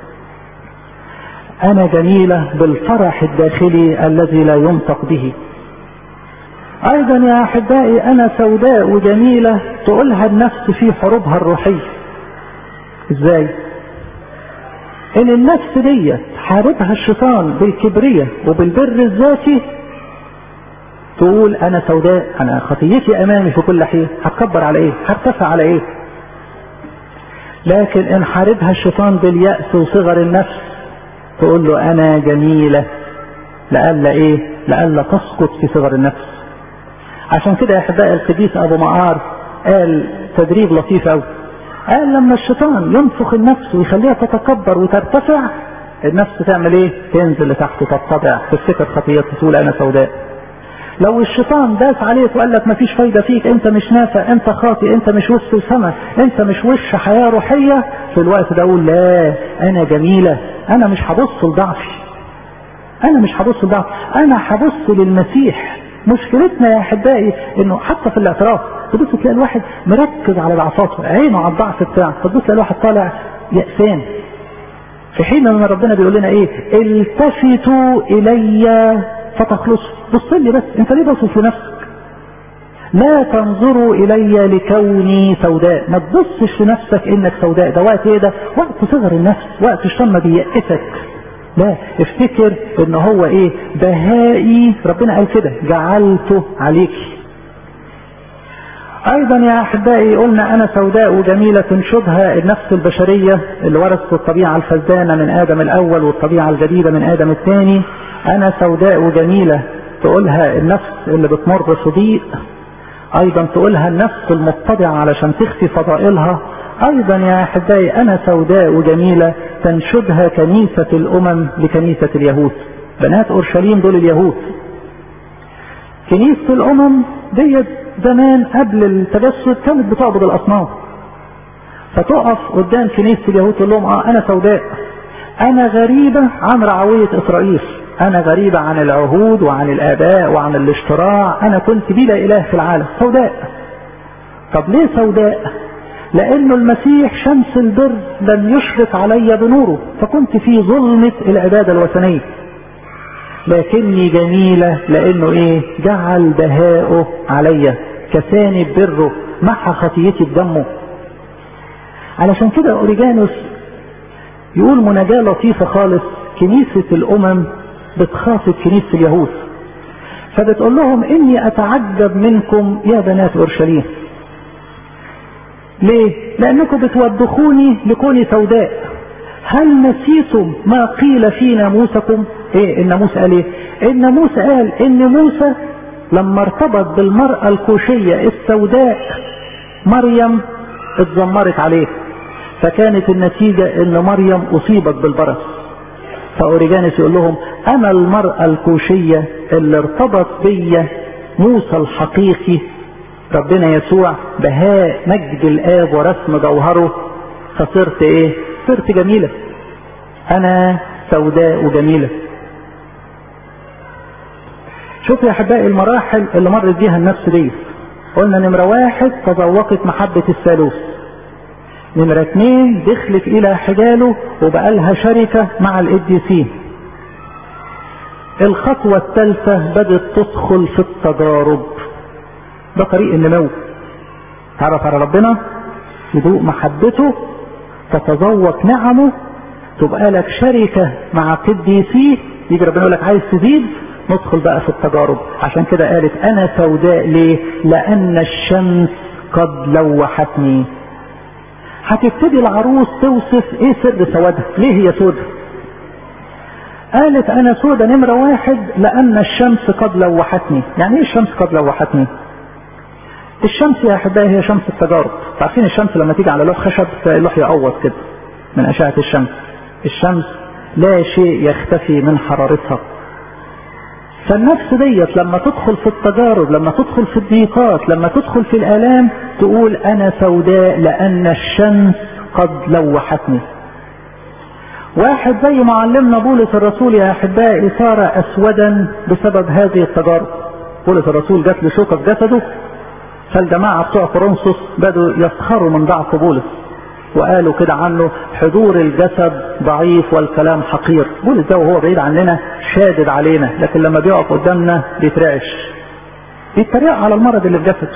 انا جميلة بالفرح الداخلي الذي لا ينطق به ايضا يا احبائي انا سوداء وجميلة تقولها النفس في حروبها الروحية ازاي ان النفس دي حاربها الشيطان بالكبرية وبالبر الذاتي تقول انا سوداء انا خطيتي امامي في كل حين هتكبر على ايه هرتفع على ايه لكن ان حاربها الشيطان باليأس وصغر النفس تقول له انا جميلة لألا ايه لألا تسقط في صغر النفس عشان كده يا احبائي القديس ابو معار قال تدريب لطيف قوي قال لما الشيطان ينفخ النفس ويخليها تتكبر وترتفع النفس تعمل ايه تنزل لتحت تتضع تفتكر خطيئتها تقول انا سوداء لو الشيطان داس عليك وقال لك مفيش فايدة فيك انت مش نافع انت خاطئ انت مش وسط السماء انت مش وش حياة روحية في الوقت ده اقول لا انا جميلة انا مش هبص لضعفي انا مش هبص لضعفي انا هبص للمسيح مشكلتنا يا احبائي انه حتى في الاعتراف تبص تلاقي الواحد مركز على ضعفاته عينه على الضعف بتاعه تبص تلاقي الواحد طالع يأسان في حين ان ربنا بيقول لنا ايه التفتوا الي فتخلصوا بص لي بس انت ليه باصص لنفسك لا تنظروا الي لكوني سوداء ما تبصش لنفسك انك سوداء ده وقت ايه ده وقت صغر النفس وقت الشيطان ما بيأسك لا افتكر ان هو ايه بهائي ربنا قال كده جعلته عليك ايضا يا احبائي قلنا انا سوداء وجميلة تنشدها النفس البشرية اللي ورثت الطبيعة الفزدانة من ادم الاول والطبيعة الجديدة من ادم الثاني انا سوداء وجميلة تقولها النفس اللي بتمر في ضيق ايضا تقولها النفس المتضعة علشان تخفي فضائلها ايضا يا احبائي انا سوداء وجميلة تنشدها كنيسة الامم لكنيسة اليهود بنات اورشليم دول اليهود كنيسة الامم ديت زمان قبل التجسد كانت بتعبد الاصنام فتقف قدام كنيسة اليهود تقول لهم اه انا سوداء انا غريبة عن رعوية اسرائيل انا غريبة عن العهود وعن الاباء وعن الاشتراع انا كنت بلا اله في العالم سوداء طب ليه سوداء لانه المسيح شمس البر لم يشرق علي بنوره فكنت في ظلمة العبادة الوثنية لكني جميلة لانه ايه جعل بهاؤه علي كساني ببره محى خطيتي بدمه علشان كده اوريجانوس يقول مناجاة لطيفة خالص كنيسة الامم بتخاطب كنيسة اليهود فبتقول لهم اني اتعجب منكم يا بنات اورشليم ليه لانكم بتوبخوني لكوني سوداء هل نسيتم ما قيل في ناموسكم ايه الناموس قال ايه الناموس قال ان موسى لما ارتبط بالمرأة الكوشية السوداء مريم اتذمرت عليه فكانت النتيجة ان مريم اصيبت بالبرص فاوريجانس يقول لهم انا المرأة الكوشية اللي ارتبط بيا موسى الحقيقي ربنا يسوع بهاء مجد الاب ورسم جوهره فصرت ايه صرت جميلة انا سوداء وجميلة شوف يا احبائي المراحل اللي مرت بيها النفس دي قلنا نمرة واحد تذوقت محبة الثالوث نمرة اتنين دخلت الى حجاله وبقى لها شركة مع القديسين الخطوة الثالثة بدأت تدخل في التجارب ده طريق النمو تعرف على ربنا تدوق محبته تتذوق نعمه تبقى لك شركة مع قديسيه يجي ربنا يقول لك عايز تزيد ندخل بقى في التجارب عشان كده قالت انا سوداء ليه لان الشمس قد لوحتني هتبتدي العروس توصف ايه سر سوادها ليه هي سودة قالت انا سودة نمرة واحد لان الشمس قد لوحتني يعني ايه الشمس قد لوحتني الشمس يا احبائي هي شمس التجارب عارفين الشمس لما تيجي على لوح خشب تلاقي اللوح يقوض كده من اشعة الشمس الشمس لا شيء يختفي من حرارتها فالنفس ديت لما تدخل في التجارب لما تدخل في الضيقات لما تدخل في الالام تقول انا سوداء لان الشمس قد لوحتني واحد زي معلمنا بولس الرسول يا احبائي صار اسودا بسبب هذه التجارب بولس الرسول جات له شوكه في جسده فالجماعه بتوع كورنثوس بدوا يسخروا من ضعف بولس وقالوا كده عنه حضور الجسد ضعيف والكلام حقير بولس ده وهو بعيد عننا شادد علينا لكن لما بيقف قدامنا بيترعش بيتريق على المرض اللي في جسده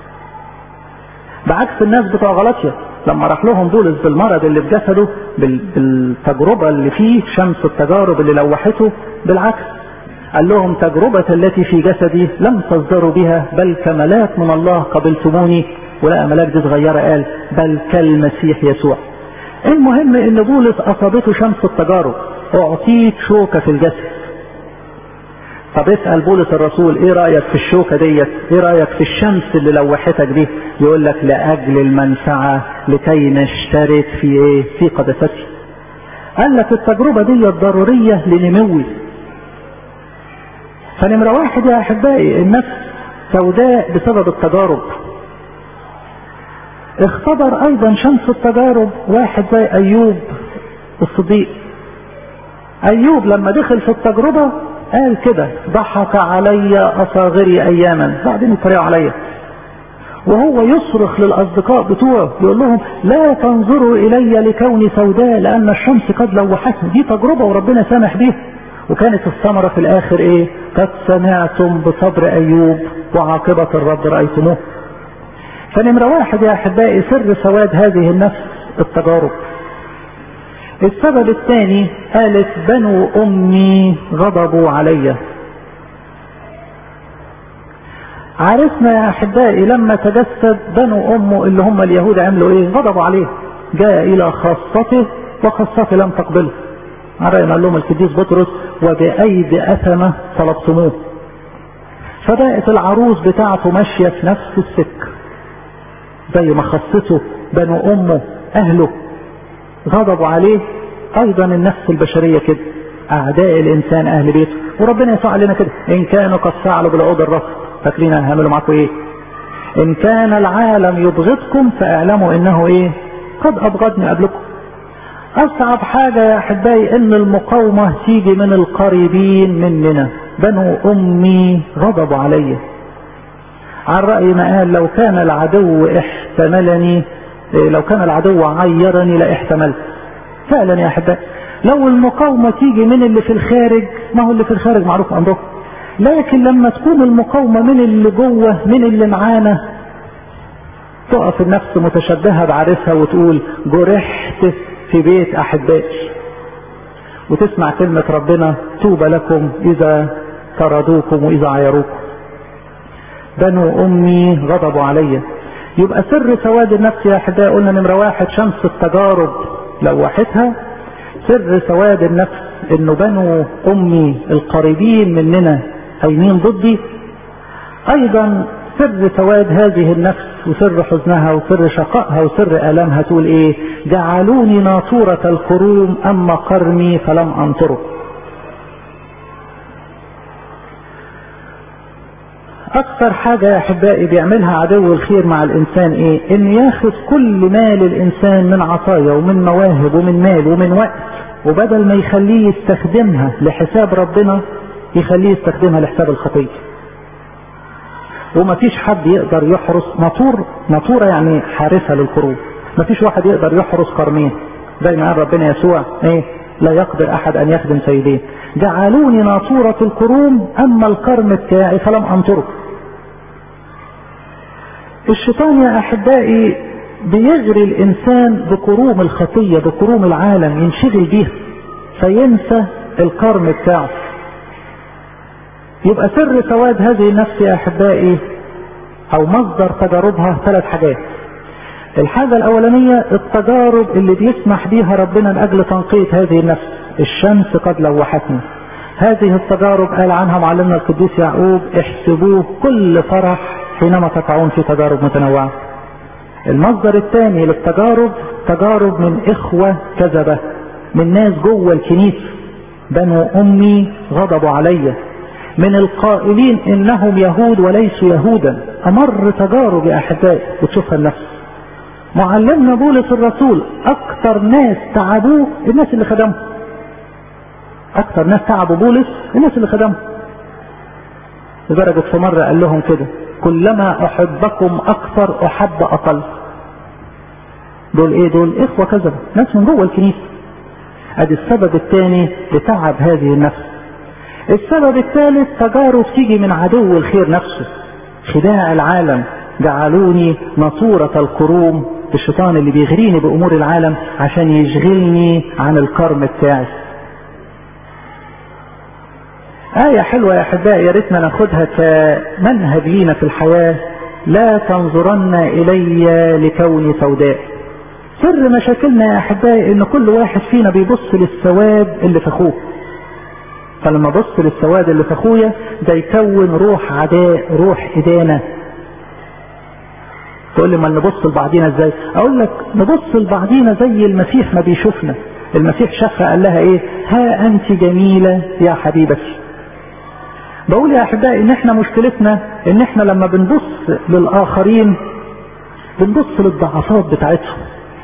بعكس الناس بتوع غلطيا لما راح لهم بولس بالمرض اللي في جسده بالتجربه اللي فيه شمس التجارب اللي لوحته بالعكس قال لهم تجربة التي في جسدي لم تصدروا بها بل كملاك من الله قبلتموني ولقى ملاك دي صغيرة قال بل كالمسيح يسوع المهم ان بولس اصابته شمس التجارب اعطيت شوكة في الجسد طب اسأل بولس الرسول ايه رأيك في الشوكة ديت ايه رأيك في الشمس اللي لوحتك دي يقول لك لأجل المنفعة لكي نشترك في ايه في قدستي قال لك التجربة ديت ضرورية لنموي فنمرة واحد يا احبائي النفس سوداء بسبب التجارب اختبر ايضا شمس التجارب واحد زي ايوب الصديق ايوب لما دخل في التجربة قال كده ضحك علي اصاغري اياما بعدين يتريقوا عليا وهو يصرخ للاصدقاء بتوعه يقول لهم لا تنظروا الي لكوني سوداء لان الشمس قد لوحتني دي تجربه وربنا سامح بيها وكانت الثمره في الاخر ايه قد سمعتم بصبر ايوب وعاقبه الرب رايتموه فنمره واحد يا احبائي سر سواد هذه النفس التجارب السبب الثاني قالت بنو امي غضبوا علي عرفنا يا احبائي لما تجسد بنو امه اللي هم اليهود عملوا ايه غضبوا عليه جاء الى خاصته وخاصته لم تقبله عرفنا قال لهم القديس بطرس وبأيدي أثمة طلبتموه فبقت العروس بتاعته ماشية في نفس السكة زي ما خصته بنو أمه أهله غضبوا عليه ايضا النفس البشريه كده اعداء الانسان اهل بيته وربنا يسوع علينا كده ان كانوا قد فعلوا بالعود الرفض فاكرين هعملوا معاكم ايه ان كان العالم يبغضكم فاعلموا انه ايه قد ابغضني قبلكم اصعب حاجة يا احبائي ان المقاومة تيجي من القريبين مننا بنو امي غضبوا علي عن رأي ما قال لو كان العدو احتملني لو كان العدو عيرني لاحتملت فعلا يا احبائي لو المقاومه تيجي من اللي في الخارج ما هو اللي في الخارج معروف امرهم لكن لما تكون المقاومه من اللي جوه من اللي معانا تقف النفس متشبهه بعرسها وتقول جرحت في بيت احبائي وتسمع كلمه ربنا توبى لكم اذا طردوكم واذا عيروكم بنو امي غضبوا علي يبقى سر سواد النفس يا احبائي قلنا نمره واحد شمس التجارب لوحتها سر سواد النفس انه بنو امي القريبين مننا قايمين ضدي ايضا سر سواد هذه النفس وسر حزنها وسر شقائها وسر الامها تقول ايه جعلوني ناطورة الكروم اما قرني فلم انطره اكثر حاجة يا احبائي بيعملها عدو الخير مع الانسان ايه ان ياخد كل مال الانسان من عطايا ومن مواهب ومن مال ومن وقت وبدل ما يخليه يستخدمها لحساب ربنا يخليه يستخدمها لحساب الخطية ومفيش حد يقدر يحرس ناطور ناطورة يعني حارسة للقروب مفيش واحد يقدر يحرس قرنين زي ما قال ربنا يسوع ايه لا يقدر احد ان يخدم سيدين جعلوني ناطورة الكروم اما القرن بتاعي فلم انطره الشيطان يا احبائي بيغري الانسان بكروم الخطيه بكروم العالم ينشغل بيها فينسى القرن بتاعه يبقى سر سواد هذه النفس يا احبائي او مصدر تجاربها ثلاث حاجات الحاجه الاولانيه التجارب اللي بيسمح بيها ربنا لاجل تنقيه هذه النفس الشمس قد لوحتني هذه التجارب قال عنها معلمنا القديس يعقوب احسبوه كل فرح حينما تقعون في تجارب متنوعة المصدر الثاني للتجارب تجارب من اخوة كذبة من ناس جوه الكنيسة بنو امي غضبوا علي من القائلين انهم يهود وليسوا يهودا امر تجارب يا احبائي وتشوفها النفس معلمنا بولس الرسول اكتر ناس تعبوه الناس اللي خدمه اكتر ناس تعبوا بولس الناس اللي خدمه لدرجة في مرة قال لهم كده كلما احبكم اكثر احب اقل دول ايه دول اخوة كذبة ناس من جوه الكنيسة ادي السبب الثاني لتعب هذه النفس السبب الثالث تجارب تيجي من عدو الخير نفسه خداع العالم جعلوني نصورة الكروم الشيطان اللي بيغريني بامور العالم عشان يشغلني عن الكرم بتاعي آية حلوة يا أحبائي يا ريتنا ناخدها كمنهج لينا في الحياة لا تنظرن إلي لكوني سوداء سر مشاكلنا يا أحبائي إن كل واحد فينا بيبص للسواد اللي في أخوه فلما بص للسواد اللي في أخويا ده يكون روح عداء روح إدانة تقول لي ما نبص لبعضينا ازاي اقول لك نبص لبعضينا زي المسيح ما بيشوفنا المسيح شافها قال لها ايه ها انت جميلة يا حبيبتي بقول يا احبائي ان احنا مشكلتنا ان احنا لما بنبص للاخرين بنبص للضعفات بتاعتهم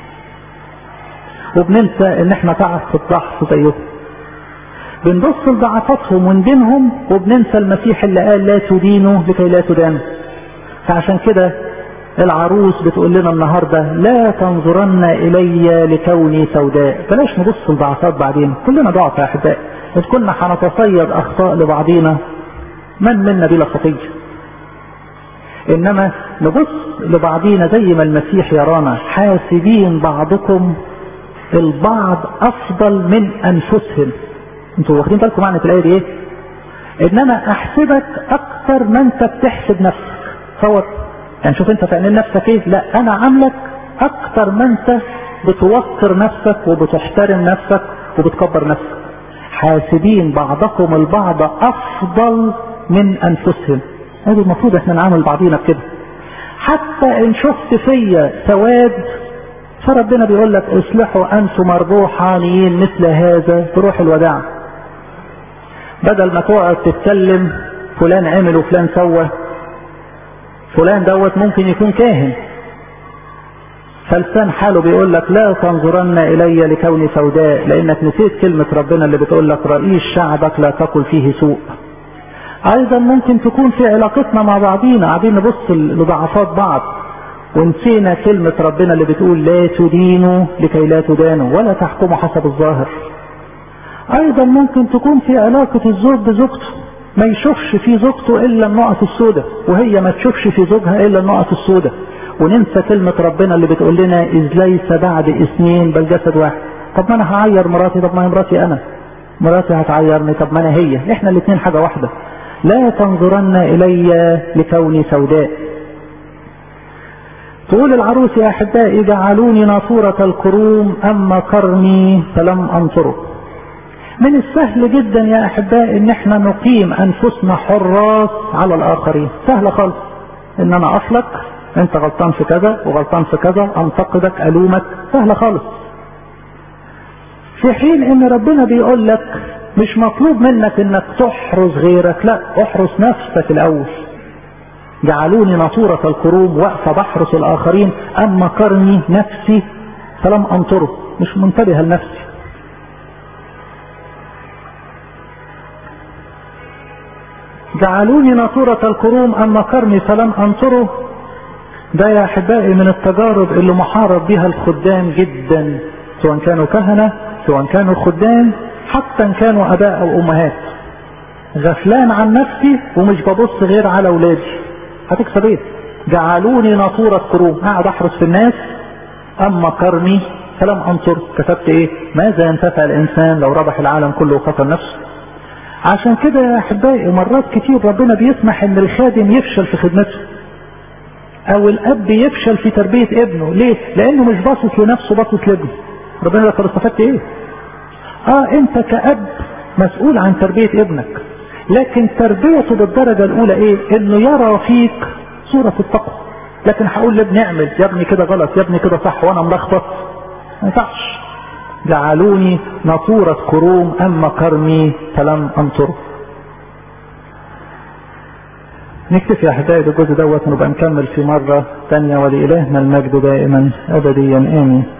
وبننسى ان احنا ضعف في الضعف زيهم بنبص لضعفاتهم وندينهم وبننسى المسيح اللي قال لا تدينوا لكي لا تدانوا فعشان كده العروس بتقول لنا النهاردة لا تنظرن إلي لكوني سوداء بلاش نبص لضعفات بعدين كلنا ضعف يا أحبائي إذ كنا هنتصيد أخطاء لبعضينا من منا بلا خطية إنما نبص لبعضينا زي ما المسيح يرانا حاسبين بعضكم البعض أفضل من أنفسهم انتوا واخدين بالكم معنى الآية دي إيه؟ إن أنا أحسبك أكثر ما أنت بتحسب نفسك تصور يعني شوف انت تعمل نفسك ايه لا انا عاملك اكتر ما انت بتوقر نفسك وبتحترم نفسك وبتكبر نفسك حاسبين بعضكم البعض افضل من انفسهم هذه المفروض احنا نعامل بعضينا بكده حتى ان شفت فيا سواد فربنا بيقول لك اصلحوا انتم روحانيين مثل هذا بروح الوداع بدل ما تقعد تتكلم فلان عمل وفلان سوى فلان دوت ممكن يكون كاهن فلسان حاله بيقول لك لا تنظرن الي لكوني سوداء لانك نسيت كلمة ربنا اللي بتقول لك رئيس شعبك لا تقل فيه سوء ايضا ممكن تكون في علاقتنا مع بعضينا قاعدين نبص لضعفات بعض ونسينا كلمة ربنا اللي بتقول لا تدينوا لكي لا تدانوا ولا تحكموا حسب الظاهر ايضا ممكن تكون في علاقة الزوج بزوجته ما يشوفش في زوجته الا النقط السوداء وهي ما تشوفش في زوجها الا النقط السوداء وننسى كلمة ربنا اللي بتقول لنا اذ ليس بعد اثنين بل جسد واحد طب ما انا هعير مراتي طب ما هي مراتي انا مراتي هتعيرني طب ما انا هي احنا الاثنين حاجة واحدة لا تنظرن الي لكوني سوداء تقول العروس يا احبائي جعلوني نافورة الكروم اما قرني فلم انصره من السهل جدا يا احبائي ان احنا نقيم انفسنا حراس على الاخرين سهلة خالص ان انا اصلك انت غلطان في كذا وغلطان في كذا انتقدك الومك سهلة خالص في حين ان ربنا بيقول لك مش مطلوب منك انك تحرس غيرك لا احرس نفسك الاول جعلوني ناطورة الكروم واقفة بحرس الاخرين اما قرني نفسي فلم انطره مش منتبه لنفسي جعلوني ناطورة الكروم اما قرني فلم انطره ده يا احبائي من التجارب اللي محارب بها الخدام جدا سواء كانوا كهنة سواء كانوا خدام حتى ان كانوا اباء او امهات غفلان عن نفسي ومش ببص غير على اولادي هتكسب ايه جعلوني ناطورة كروم قاعد احرس في الناس اما قرني فلم انصر كتبت ايه ماذا ينتفع الانسان لو ربح العالم كله وخسر نفسه عشان كده يا احبائي مرات كتير ربنا بيسمح ان الخادم يفشل في خدمته او الاب يفشل في تربية ابنه ليه لانه مش باصص لنفسه باصص لابنه ربنا يقول استفدت ايه اه انت كأب مسؤول عن تربية ابنك لكن تربيته بالدرجة الاولى ايه انه يرى فيك صورة التقوى لكن هقول لابني اعمل يا ابني كده غلط يا ابني كده صح وانا ملخبط ما ينفعش جعلوني ناطورة كروم اما كرمي فلم انطره نكتفي يا احبائي بالجزء دوت ونبقى نكمل في مرة تانية ولإلهنا المجد دائما أبديا آمين